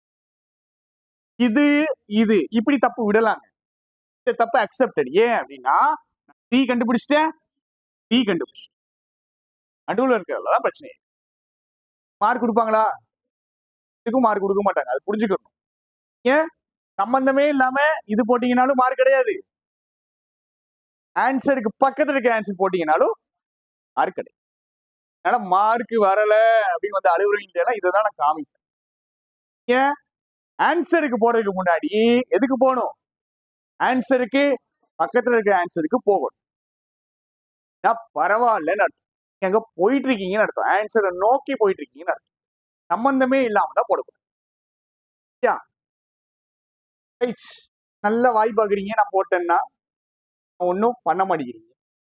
இது இது இப்படி தப்பு விடலாங்க இந்த தப்பு அக்செப்டட் ஏன் அப்படின்னா சி கண்டுபிடிச்சிட்டேன் பி கண்டுபிடிச்சிட்டேன் நடுவில் இருக்கிறதுலாம் பிரச்சனை மார்க் கொடுப்பாங்களா இதுக்கும் மார்க் கொடுக்க மாட்டாங்க அது புரிஞ்சுக்கணும் ஏன் சம்பந்தமே இல்லாம இது போட்டீங்கனாலும் மார்க் கிடையாது ஆன்சருக்கு பக்கத்துல இருக்க ஆன்சர் போட்டீங்கனாலும் மார்க் கிடையாது அதனால மார்க் வரல அப்படின்னு வந்து அலுவலகம் இதை தான் நான் காமிப்பேன் ஏன் ஆன்சருக்கு போறதுக்கு முன்னாடி எதுக்கு போகணும் ஆன்சருக்கு பக்கத்துல இருக்க ஆன்சருக்கு போகணும் நான் பரவாயில்லன்னு அர்த்தம் நீங்க அங்க போயிட்டு இருக்கீங்கன்னு அர்த்தம் ஆன்சரை நோக்கி போயிட்டு இருக்கீங்கன்னு அர்த்தம் சம்பந்தமே இல்லாம தான் போடக்கூடாது யா ரைட் நல்ல வாய் பாக்குறீங்க நான் போட்டேன்னா ஒன்றும் பண்ண மாட்டேங்கிறீங்க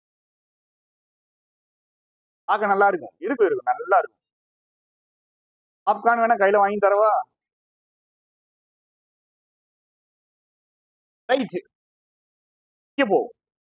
பார்க்க நல்லா இருக்கும் இருக்கும் இருக்கும் நல்லா இருக்கும் பாப்கார்ன் வேணா கையில வாங்கி தரவா ரைட் இங்க போ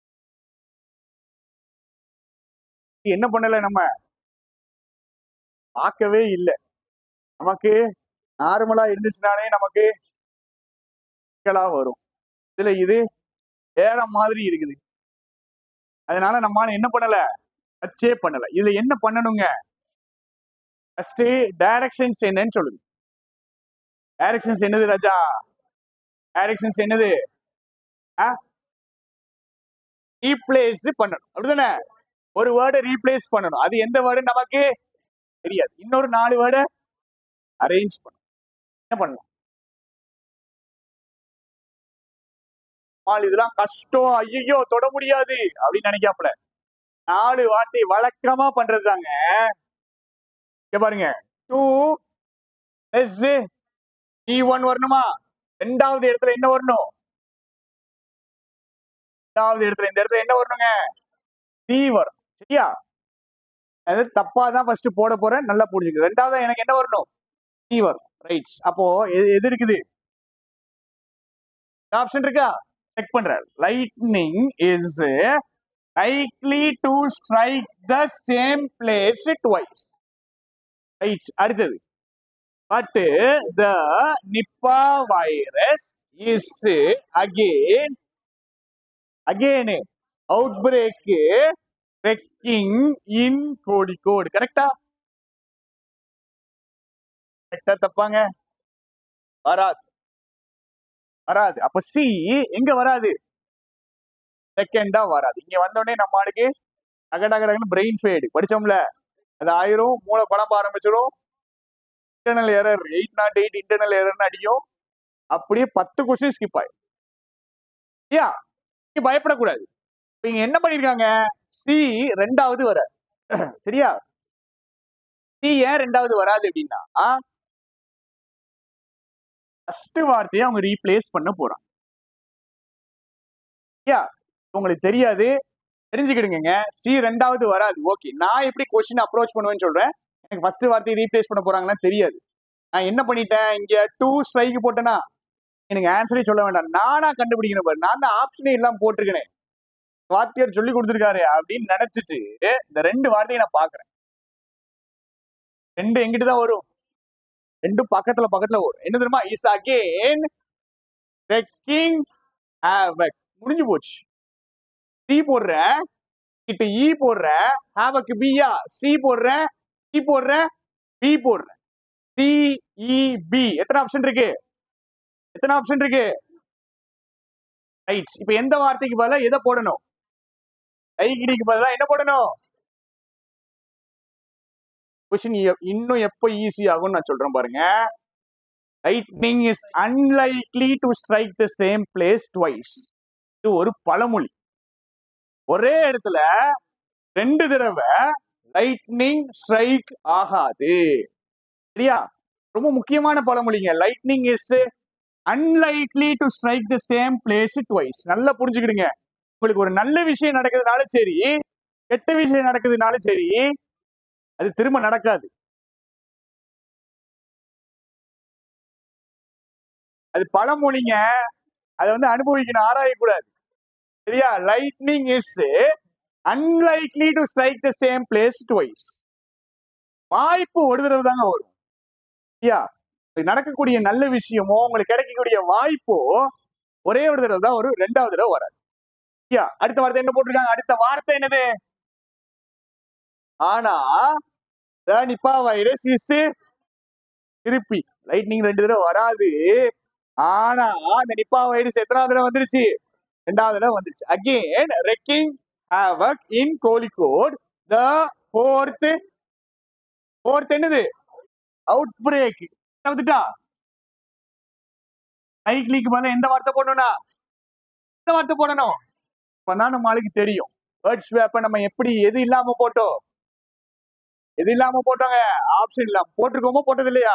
என்ன பண்ணல நம்ம பார்க்கவே இல்லை நமக்கு நார்மலா இருந்துச்சுனாலே நமக்கு சிக்கலா வரும் இதுல இது வேற மாதிரி இருக்குது அதனால நம்மால என்ன பண்ணல டச்சே பண்ணல இதுல என்ன பண்ணணுங்க ஃபர்ஸ்ட் டைரக்ஷன்ஸ் என்னன்னு சொல்லுங்க டைரக்ஷன்ஸ் என்னது ராஜா டைரக்ஷன்ஸ் என்னது ரீப்ளேஸ் பண்ணணும் அப்படிதானே ஒரு வேர்டை ரீப்ளேஸ் பண்ணணும் அது எந்த வேர்டு நமக்கு தெரியாது இன்னொரு நாலு வேர்டை அரேஞ்ச் பண்ணணும் என்ன பண்ணலாம் ஆள் இதெல்லாம் கஷ்டம் ஐயோ தொட முடியாது அப்படின்னு நினைக்காப்புல நாலு வார்த்தை வழக்கமா பண்றது தாங்க இங்க பாருங்க டூ எஸ் டி ஒன் வரணுமா ரெண்டாவது இடத்துல என்ன வரணும் ரெண்டாவது இடத்துல இந்த இடத்துல என்ன வரணுங்க சி வரும் சரியா அது தப்பா தான் ஃபர்ஸ்ட் போட போறேன் நல்லா புரிஞ்சுக்க ரெண்டாவது எனக்கு என்ன வரணும் சி வரும் ரைட்ஸ் அப்போ எது எது இருக்குது ஆப்ஷன் இருக்கா செக் பண்றேன் lightning is likely to strike the same place twice right அடுத்தது but the Nipah virus is again again outbreak wrecking in கோடிக்கோடு கரெக்டா கரெக்டா தப்பாங்க வராது வராது அப்ப சி எங்க வராது செகண்டா வராது இங்க வந்தோடனே நம்ம ஆளுக்கு டக டக டகன்னு பிரெயின் ஃபேடு படிச்சோம்ல அது ஆயிரும் மூளை குழம்ப ஆரம்பிச்சிடும் internal error eight not eight internal எரர்னு அடிக்கும் அப்படியே பத்து கொஸ்டின் ஸ்கிப் ஆயிடும் ஐயா நீங்க பயப்படக்கூடாது இப்ப இங்க என்ன பண்ணிருக்காங்க சி ரெண்டாவது வர சரியா சி ஏன் ரெண்டாவது வராது அப்படின்னா ஃபர்ஸ்ட் வார்த்தையை அவங்க ரீப்ளேஸ் பண்ண போறாங்க ஐயா உங்களுக்கு தெரியாது தெரிஞ்சுக்கிடுங்க சி ரெண்டாவது வராது ஓகே நான் எப்படி கொஸ்டின் அப்ரோச் பண்ணுவேன்னு சொல்றேன் எனக்கு ஃபர்ஸ்ட் வார்த்தையை ரீப்ளேஸ் பண்ண போறாங்கன்னு தெரியாது நான் என்ன பண்ணிட்டேன் இங்க டூ ஸ்ட்ரைக் போட்டேன்னா எனக்கு ஆன்சரே சொல்ல வேண்டாம் நானா கண்டுபிடிக்கணும் பாரு நான் தான் ஆப்ஷனே இல்லாம போட்டிருக்கேனே வாத்தியார் சொல்லி கொடுத்துருக்காரு அப்படின்னு நினைச்சிட்டு இந்த ரெண்டு வார்த்தையை நான் பாக்குறேன் ரெண்டு எங்கிட்டு தான் வரும் ரெண்டும் பக்கத்துல பக்கத்துல வரும் என்ன தெரியுமா இஸ் அகெயின் ரெக்கிங் ஹேவக் முடிஞ்சு போச்சு சி போடுறேன் கிட்ட இ போடுறேன் ஹேவக் பியா சி போடுறேன் சி போடுறேன் பி போடுறேன் சி இ பி எத்தனை ஆப்ஷன் இருக்கு எத்தனை ஆப்ஷன் இருக்கு ரைட் இப்போ எந்த வார்த்தைக்கு பதிலா எதை போடணும் ஐகிரிக்கு பதிலா என்ன போடணும் கொஸ்டின் இன்னும் எப்போ ஈஸி ஆகும்னு நான் சொல்றேன் பாருங்க lightning is unlikely to strike the same place twice இது ஒரு பழமொழி ஒரே இடத்துல ரெண்டு தடவை லைட்னிங் ஸ்ட்ரைக் ஆகாது சரியா ரொம்ப முக்கியமான பழமொழிங்க lightning is unlikely to strike the same place twice நல்லா புரிஞ்சுக்கிடுங்க உங்களுக்கு ஒரு நல்ல விஷயம் நடக்கிறதுனால சரி கெட்ட விஷயம் நடக்குதுனாலும் சரி அது திரும்ப நடக்காது அது பழமொழிங்க அதை வந்து அனுபவிக்கணும் ஆராயக்கூடாது சரியா lightning is unlikely to strike the same place twice வாய்ப்பு ஒரு தடவை தாங்க வரும் சரியா நடக்கக்கூடிய நல்ல விஷயமோ உங்களுக்கு கிடைக்கக்கூடிய வாய்ப்போ ஒரே ஒரு தடவை தான் வரும் ரெண்டாவது தடவை வராது சரியா அடுத்த வார்த்தை என்ன போட்டிருக்காங்க அடுத்த வார்த்தை என்னது ஆனா நிப்பா வைரஸ் இஸ் திருப்பி லைட்னிங் ரெண்டு தடவை வராது ஆனா அந்த நிப்பா வைரஸ் எத்தனாவது தடவை வந்துருச்சு ரெண்டாவது தடவை வந்துருச்சு again wrecking havoc in Kozhikode the fourth fourth என்னது அவுட் பிரேக் வந்துட்டா சைக்கிளிக்கு பதிலா எந்த வார்த்தை போடணும்னா எந்த வார்த்தை போடணும் இப்பதான் நம்ம ஆளுக்கு தெரியும் வேர்ட்ஸ் வேப்ப நம்ம எப்படி எது இல்லாம போட்டோம் எது இல்லாம போட்டோங்க ஆப்ஷன் இல்லாம போட்டிருக்கோமோ போட்டது இல்லையா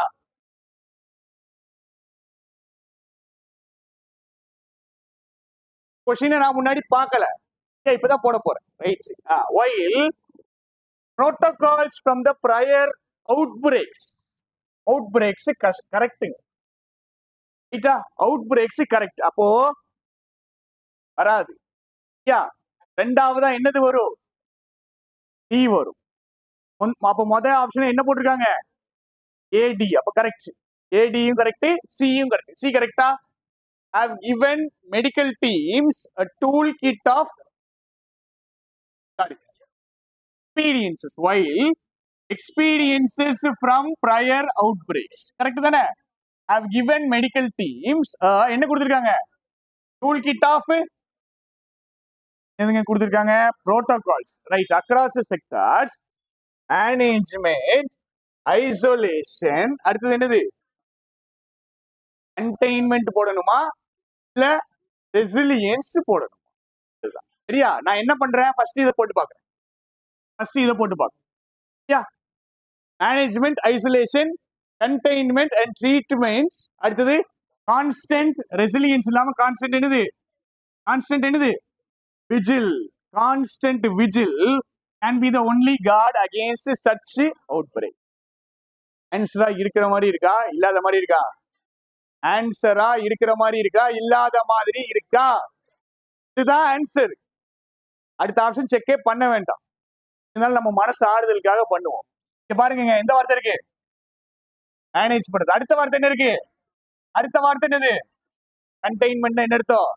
கொஸ்டினை நான் முன்னாடி பார்க்கல ஏன் இப்பதான் போட போறேன் right while protocols from the prior outbreaks outbreaks கரெக்டுங்க ரைட்டா அவுட் பிரேக்ஸ் கரெக்ட் அப்போ வராது யா ரெண்டாவதா என்னது வரும் டி வரும் முன்- அப்ப முத ஆப்ஷன் என்ன போட்டிருக்காங்க ஏடி அப்ப கரெக்ட் ஏடியும் கரெக்ட் சியும் கரெக்ட் சி கரெக்டா have given medical teams a toolkit of sorry, experiences while experiences from prior outbreaks correct தானே have given medical teams uh, என்ன கொடுத்திருக்காங்க toolkit of எதுங்க கொடுத்துருக்காங்க protocols right across sectors management isolation அடுத்தது என்னது containment போடணுமா இல்ல ரெசிலியன்ஸ் போடணும் இதுதான். சரியா நான் என்ன பண்றேன் ஃபர்ஸ்ட் இதை போட்டு பார்க்கறேன் ஃபர்ஸ்ட் இதை போட்டு பார்க்கறேன் சரியா management isolation containment and treatments அடுத்தது கான்ஸ்டன்ட் ரெசிலியன்ஸ் இல்லாம கான்ஸ்டன்ட் என்னது கான்ஸ்டன்ட் என்னது vigil constant vigil can be the only guard against such outbreak ஆன்சரா இருக்கிற மாதிரி இருக்கா இல்லாத மாதிரி இருக்கா ஆன்சரா இருக்கிற மாதிரி இருக்கா இல்லாத மாதிரி இருக்கா இதுதான் ஆன்சர் அடுத்த ஆப்ஷன் செக்கே பண்ண வேண்டாம் இதனால நம்ம மனசு ஆறுதலுக்காக பண்ணுவோம் இங்க பாருங்க எந்த வார்த்தை இருக்கு மேனேஜ் பண்றது அடுத்த வார்த்தை என்ன இருக்கு அடுத்த வார்த்தை என்னது கண்டெய்ன்மெண்ட் என்ன அர்த்தம்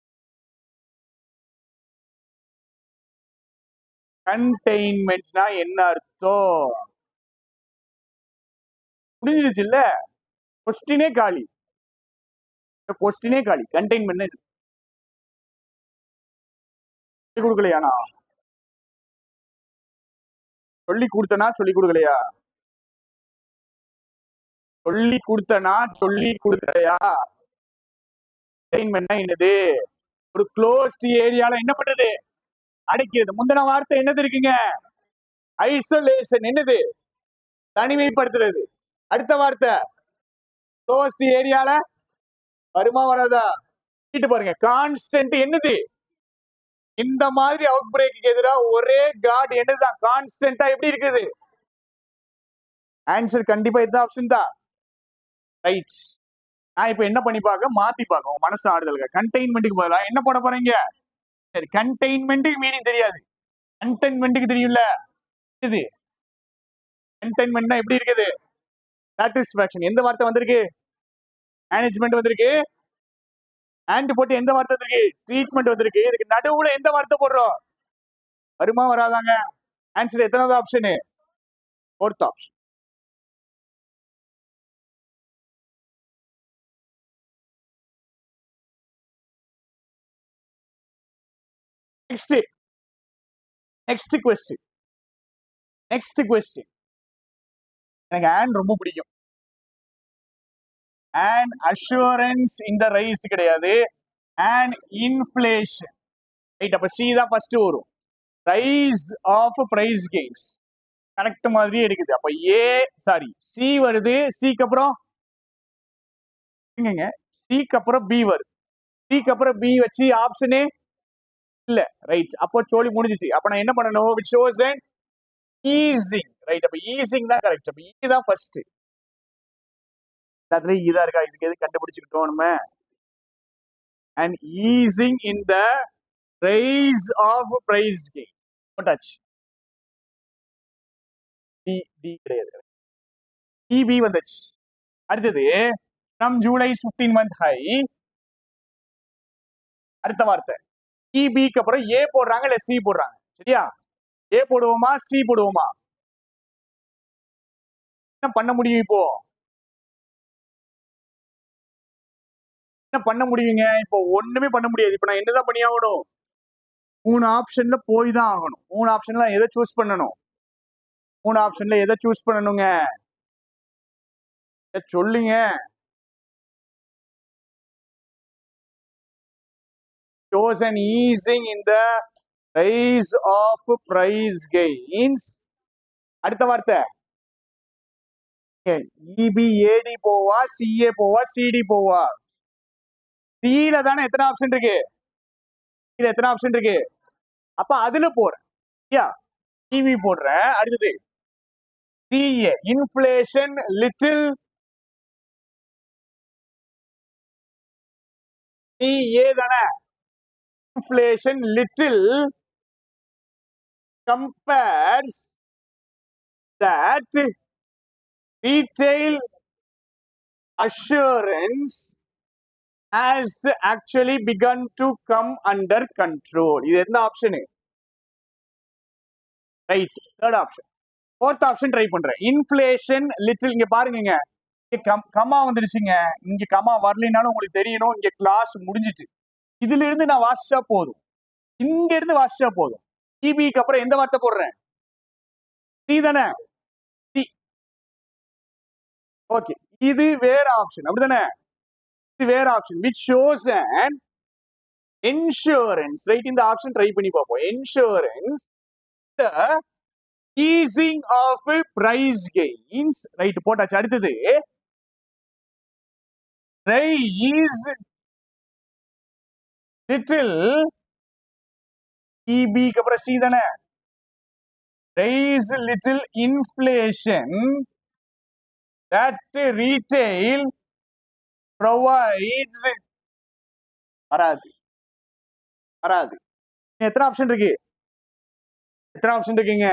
கண்டெய்ன்மெண்ட்னா என்ன அர்த்தம் புரிஞ்சிருச்சு இல்ல கொஸ்டினே காலி கொஸ்டினே காலி கண்டெய்ன்மெண்ட் சொல்லி கொடுக்கலையா நான் சொல்லி கொடுத்தனா சொல்லி கொடுக்கலையா சொல்லி கொடுத்தனா சொல்லி கொடுக்கலையா கண்டெய்ன்மெண்ட்னா என்னது ஒரு க்ளோஸ்ட் ஏரியால என்ன பண்றது அடைக்கிறது முந்தின வார்த்தை என்னது இருக்குங்க ஐசோலேஷன் என்னது தனிமைப்படுத்துறது அடுத்த வார்த்தை க்ளோஸ்ட் ஏரியால வருமா வராதா கேட்டு பாருங்க கான்ஸ்டன்ட் என்னது இந்த மாதிரி அவுட் பிரேக்கு எதிராக ஒரே காட் என்னதுதான் கான்ஸ்டன்டா எப்படி இருக்குது ஆன்சர் கண்டிப்பா இந்த ஆப்ஷன் தான் ரைட் நான் இப்ப என்ன பண்ணி பார்க்க மாத்தி பார்க்க உங்க மனசு ஆறுதலுக்கு கண்டெய்ன்மெண்ட்டுக்கு பதிலாக என்ன போட போறீங்க சரி கண்டெய்ன்மெண்ட்டுக்கு மீனிங் தெரியாது கண்டெய்ன்மெண்ட்டுக்கு தெரியும்ல இது கண்டெய்ன்மெண்ட்னா எப்படி இருக்குது சாட்டிஸ்ஃபேக்ஷன் எந்த வார்த்தை வந்திருக்கு மேனேஜ்மெண்ட் வந்திருக்கு அண்ட் போட்டு எந்த வார்த்தை வந்திருக்கு ட்ரீட்மெண்ட் வந்திருக்கு இதுக்கு நடுவுல எந்த வார்த்தை போடுறோம் வருமா வராதாங்க ஆன்சர் எத்தனாவது ஆப்ஷனு fourth option next next question next question எனக்கு ஆன் ரொம்ப பிடிக்கும் அண்ட் அஷூரன்ஸ் இந்த ரைஸ் கிடையாது அண்ட் இன்ஃப்ளேஷன் ரைட் அப்ப சி தான் ஃபர்ஸ்ட் வரும் rise of price gains correct மாதிரியே இருக்குது அப்ப ஏ சாரி சி வருது சிக்கு அப்புறம் சிக்கு அப்புறம் பி வருது சிக்கு அப்புறம் பி வச்சு ஆப்ஷனே இல்ல ரைட் அப்போ சோலி முடிஞ்சிச்சு அப்ப நான் என்ன பண்ணணும் which shows and easing right அப்ப ஈஸிங் தான் கரெக்ட் அப்ப ஈ தான் ஃபர்ஸ்ட் எல்லாத்துலயும் இதா இருக்கா இதுக்கு எது கண்டுபிடிச்சுக்கிட்டோம் நம்ம and easing in the rise of price gain போட்டாச்சு டி டி கிடையாது இபி வந்துச்சு அடுத்தது நம் ஜூலை 15 மந்த் ஹை அடுத்த வார்த்தை இபிக்கு அப்புறம் ஏ போடுறாங்க இல்ல சி போடுறாங்க சரியா ஏ போடுவோமா சி போடுவோமா என்ன பண்ண முடியும் இப்போ என்ன பண்ண முடியுங்க இப்போ ஒண்ணுமே பண்ண முடியாது இப்போ நான் என்னதான் பண்ணி ஆகணும் மூணு ஆப்ஷன்ல போய் தான் ஆகணும் மூணு ஆப்ஷன்ல எதை சூஸ் பண்ணணும் மூணு ஆப்ஷன்ல எதை சூஸ் பண்ணணுங்க எதை சொல்லுங்க shows an easing in the rise of price gains அடுத்த வார்த்தை இபி ஏடி போவா சிஏ போவா சிடி போவா சில தானே எத்தனை ஆப்ஷன் இருக்கு இதுல எத்தனை ஆப்ஷன் இருக்கு அப்ப அதுல போறேன் யா டிவி போடுறேன் அடுத்தது சிஏ இன்ஃபிளேஷன் லிட்டில் சிஏ தானே inflation little compares that retail assurance has actually begun to come under control இது எந்த ஆப்ஷனு right third option fourth option try பண்றேன் இன்ஃபிளேஷன் லிட்டில் இங்க பாருங்க கமா வந்துருச்சுங்க இங்க கமா வரலைனாலும் உங்களுக்கு தெரியணும் இங்க கிளாஸ் முடிஞ்சிச்சு இதுல இருந்து நான் வாசிச்சா போதும் இங்க இருந்து வாசிச்சா போதும் இபிக்கு அப்புறம் எந்த வார்த்தை போடுறேன் சி தானே சி ஓகே இது வேற ஆப்ஷன் அப்படிதானே இது வேற option which shows and insurance right இந்த ஆப்ஷன் ட்ரை பண்ணி பார்ப்போம் insurance the easing of price gains right போட்டாச்சு அடுத்தது ரைஸ் லிட்டில் இபிக்கு அப்புறம் சி தானே rise little inflation that retail provides வராது வராது எத்தனை ஆப்ஷன் இருக்கு எத்தனை ஆப்ஷன் இருக்குங்க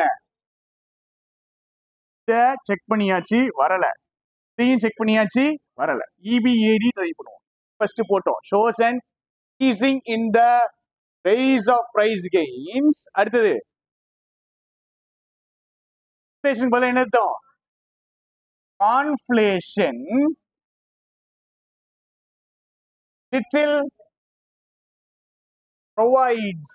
செக் பண்ணியாச்சு வரல இதையும் செக் பண்ணியாச்சு வரல இபிஏடி ட்ரை பண்ணுவோம் ஃபர்ஸ்ட் போட்டோம் shows and easing in the rise of price gains அடுத்தது இன்ஃபிளேஷன் பதில் என்ன அர்த்தம் கான்ஃபிளேஷன் லிட்டில் ப்ரொவைட்ஸ்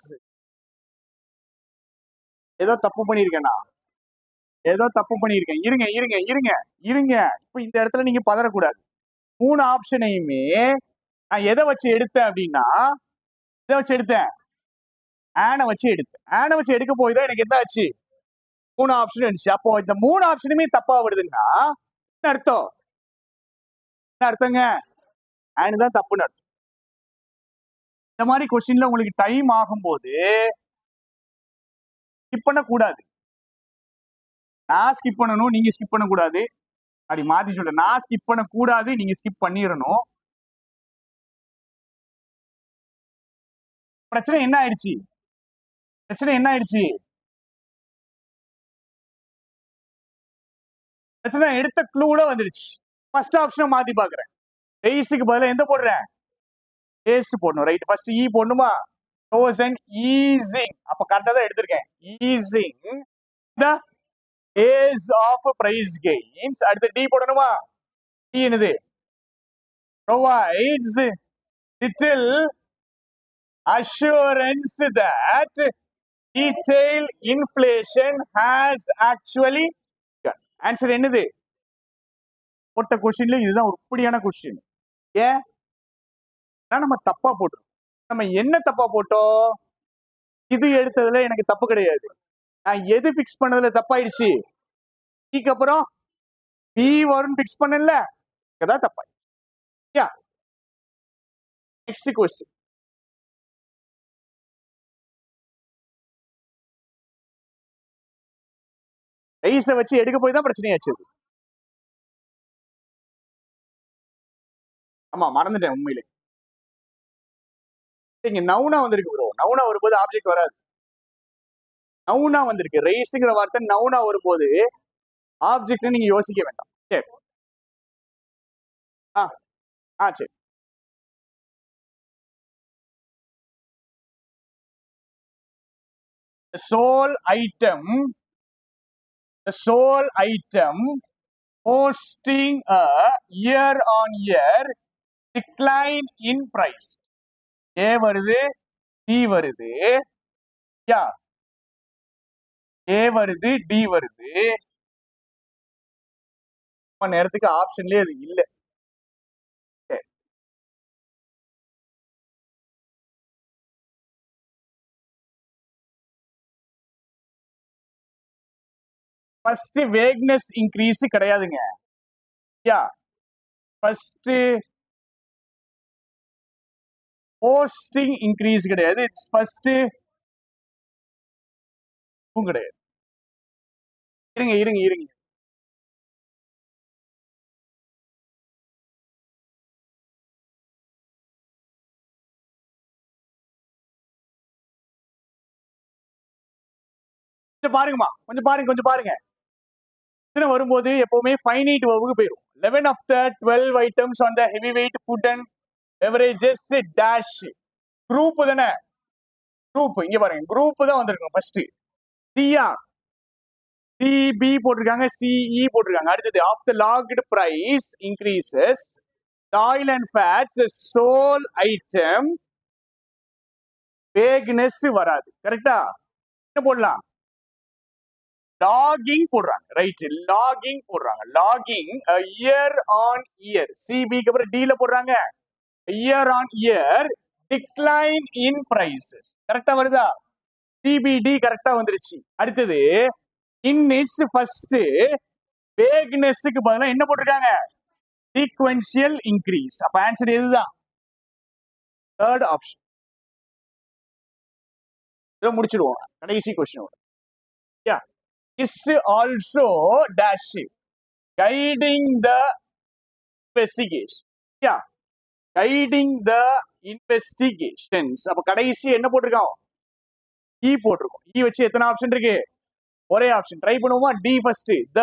ஏதோ தப்பு பண்ணியிருக்கேனா ஏதோ தப்பு பண்ணியிருக்கேன் இருங்க இருங்க இருங்க இருங்க இப்போ இந்த இடத்துல நீங்க பதறக்கூடாது மூணு ஆப்ஷனையுமே நான் எதை வச்சு எடுத்தேன் அப்படின்னா எதை வச்சு எடுத்தேன் ஆனை வச்சு எடுத்தேன் ஆனை வச்சு எடுக்க போய் தான் எனக்கு என்ன ஆச்சு மூணு ஆப்ஷன் இருந்துச்சு அப்போ இந்த மூணு ஆப்ஷனுமே தப்பா வருதுன்னா என்ன அர்த்தம் என்ன அர்த்தங்க ஆனு தான் தப்புன்னு அர்த்தம் இந்த மாதிரி கொஸ்டின்ல உங்களுக்கு டைம் ஆகும்போது ஸ்கிப் பண்ணக்கூடாது நான் ஸ்கிப் பண்ணணும் நீங்க ஸ்கிப் பண்ணக்கூடாது அப்படி மாத்தி சொல்றேன் நான் ஸ்கிப் பண்ணக்கூடாது நீங்க ஸ்கிப் பண்ணிடணும் பிரச்சனை என்ன ஆயிடுச்சு பிரச்சனை என்ன ஆயிடுச்சு பிரச்சனை எடுத்த க்ளூல வந்துடுச்சு ஃபர்ஸ்ட் ஆப்ஷனை மாத்தி பாக்குறேன் ஏஸுக்கு பதிலா எந்த போடுறேன் ஏஸ் போடணும் ரைட் ஃபர்ஸ்ட் இ போடணுமா தௌசண்ட் ஈஸிங் அப்ப கரெக்டா தான் எடுத்திருக்கேன் easing the ace of price gains அடுத்து டி போடணுமா டி என்னது provides little assurance that retail inflation has actually answer என்னது போட்ட கொஸ்டின்ல இதுதான் உருப்படியான கொஸ்டின் ஏன் ஆனா நம்ம தப்பா போட்டோம் நம்ம என்ன தப்பா போட்டோம் இது எடுத்ததுல எனக்கு தப்பு கிடையாது நான் எது பிக்ஸ் பண்ணதுல தப்பாயிடுச்சு பிக்கு அப்புறம் பி வரும்னு பிக்ஸ் பண்ணல அதான் தப்பாயிடுச்சு யா நெக்ஸ்ட் கொஸ்டின் ரைஸை வச்சு எடுக்க போய் தான் பிரச்சனையாச்சு அது. ஆமா மறந்துட்டேன் உண்மையிலே இங்க நவுனா வந்திருக்கு ப்ரோ நவுனா வரும்போது ஆப்ஜெக்ட் வராது நவுனா வந்திருக்கு ரைஸுங்கிற வார்த்தை நவுனா வரும்போது ஆப்ஜெக்ட் நீங்க யோசிக்க வேண்டாம் சரி ஆ ஆ சரி sole item the sole item posting a year on year decline in price ஏ வருது டி வருது யா ஏ வருது டி வருது ரொம்ப நேரத்துக்கு ஆப்ஷன்லயே அது இல்ல ஃபர்ஸ்ட் வேக்னஸ் இன்க்ரீஸ் கிடையாதுங்க யா ஃபர்ஸ்ட் போஸ்டிங் இன்க்ரீஸ் கிடையாது இட்ஸ் ஃபர்ஸ்ட் கிடையாது இருங்க இருங்க இருங்க கொஞ்சம் பாருங்கம்மா கொஞ்சம் பாருங்க கொஞ்சம் பாருங்க பிரச்சனை வரும்போது எப்பவுமே ஃபைனைட் வகுப்பு போயிடும் eleven of the twelve items on the heavy weight food and beverages dash group தானே குரூப் இங்க பாருங்க குரூப் தான் வந்திருக்கும் ஃபர்ஸ்ட் சியா சிபி போட்டிருக்காங்க சிஇ போட்டிருக்காங்க அடுத்தது of the lagged price increases oil and fats சோல் ஐட்டம் வேக்னஸ் வராது கரெக்டா என்ன போடலாம் லாகிங் போடுறாங்க ரைட் லாகிங் போடுறாங்க லாகிங் இயர் ஆன் இயர் சிபிக்கு அப்புறம் டீல போடுறாங்க year on year decline in prices கரெக்டா வருதா சிபிடி கரெக்டா வந்துருச்சு அடுத்தது இன் இட்ஸ் ஃபர்ஸ்ட் வேக்னஸ்க்கு பதிலா என்ன போட்டிருக்காங்க சீக்வென்சியல் இன்க்ரீஸ் அப்ப ஆன்சர் இதுதான் தேர்ட் ஆப்ஷன் இதை முடிச்சிடுவோம் கடைசி கொஸ்டினோட yeah is also dash guiding the investigation yeah guiding the investigations அப்ப கடைசி என்ன போட்டிருக்கோம் இ போட்டிருக்கோம் இ வச்சு எத்தனை ஆப்ஷன் இருக்கு ஒரே ஆப்ஷன் ட்ரை பண்ணுவோமா டி ஃபர்ஸ்ட் த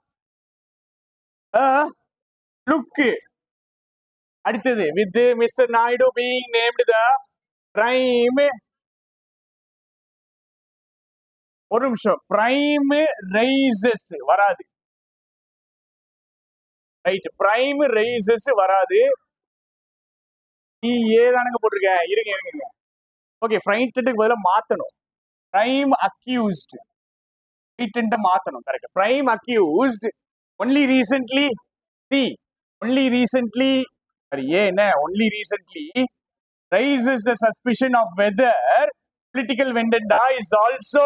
லுக் அடுத்தது with mister Naidu being named the prime ஒரு நிமிஷம் பிரைம் ரைசஸ் வராது ரைட் பிரைம் ரைசஸ் வராது நீ ஏதானுங்க போட்டிருக்க இருங்க இருங்க ஓகே ஃப்ரைட்டனுக்கு பதிலாக மாத்தணும் பிரைம் அக்யூஸ்ட் ஃப்ரைட்டன்ட்ட மாத்தணும் correct prime accused only recently C only recently சரி ஏன் என்ன only recently raises the suspicion of whether political vendetta is also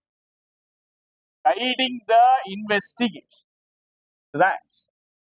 guiding the investigation. That's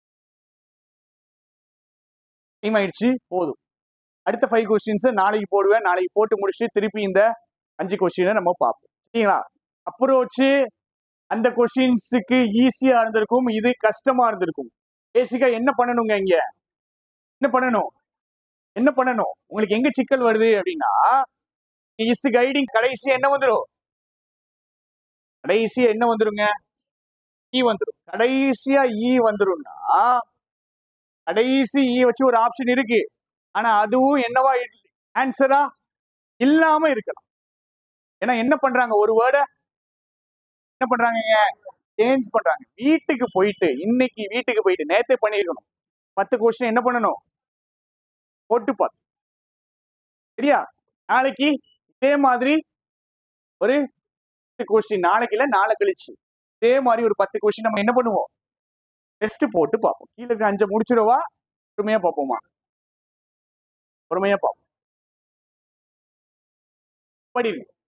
time ஆயிடுச்சு போதும் அடுத்த ஃபைவ் கொஸ்டின்ஸ் நாளைக்கு போடுவேன் நாளைக்கு போட்டு முடிச்சுட்டு திருப்பி இந்த அஞ்சு கொஸ்டினை நம்ம பார்ப்போம் சரிங்களா அப்ரோச்சு அந்த கொஸ்டின்ஸுக்கு ஈஸியா இருந்திருக்கும் இது கஷ்டமா இருந்திருக்கும் பேசிக்கா என்ன பண்ணணுங்க இங்க என்ன பண்ணணும் என்ன பண்ணணும் உங்களுக்கு எங்க சிக்கல் வருது அப்படின்னா இஸ் கைடிங் கடைசி என்ன வந்துடும் கடைசியா என்ன வந்துருங்க இ வந்துடும் கடைசியா இ வந்துரும்னா கடைசி இ வச்சு ஒரு ஆப்ஷன் இருக்கு ஆனா அதுவும் என்னவா ஆன்சரா இல்லாம இருக்கலாம் ஏன்னா என்ன பண்றாங்க ஒரு வேர்டை என்ன பண்றாங்க சேஞ்ச் பண்றாங்க வீட்டுக்கு போயிட்டு இன்னைக்கு வீட்டுக்கு போயிட்டு நேத்தே பண்ணிருக்கணும் பத்து கொஸ்டின் என்ன பண்ணணும் போட்டு பாரு சரியா நாளைக்கு இதே மாதிரி ஒரு கொஸ்டின் நாளைக்கு இல்ல நாளை கழிச்சு இதே மாதிரி ஒரு பத்து கொஸ்டின் நம்ம என்ன பண்ணுவோம் டெஸ்ட் போட்டு பார்ப்போம் கீழே இருக்க அஞ்சை முடிச்சிடவா பொறுமையா பார்ப்போமா பொறுமையா பார்ப்போம் படிங்க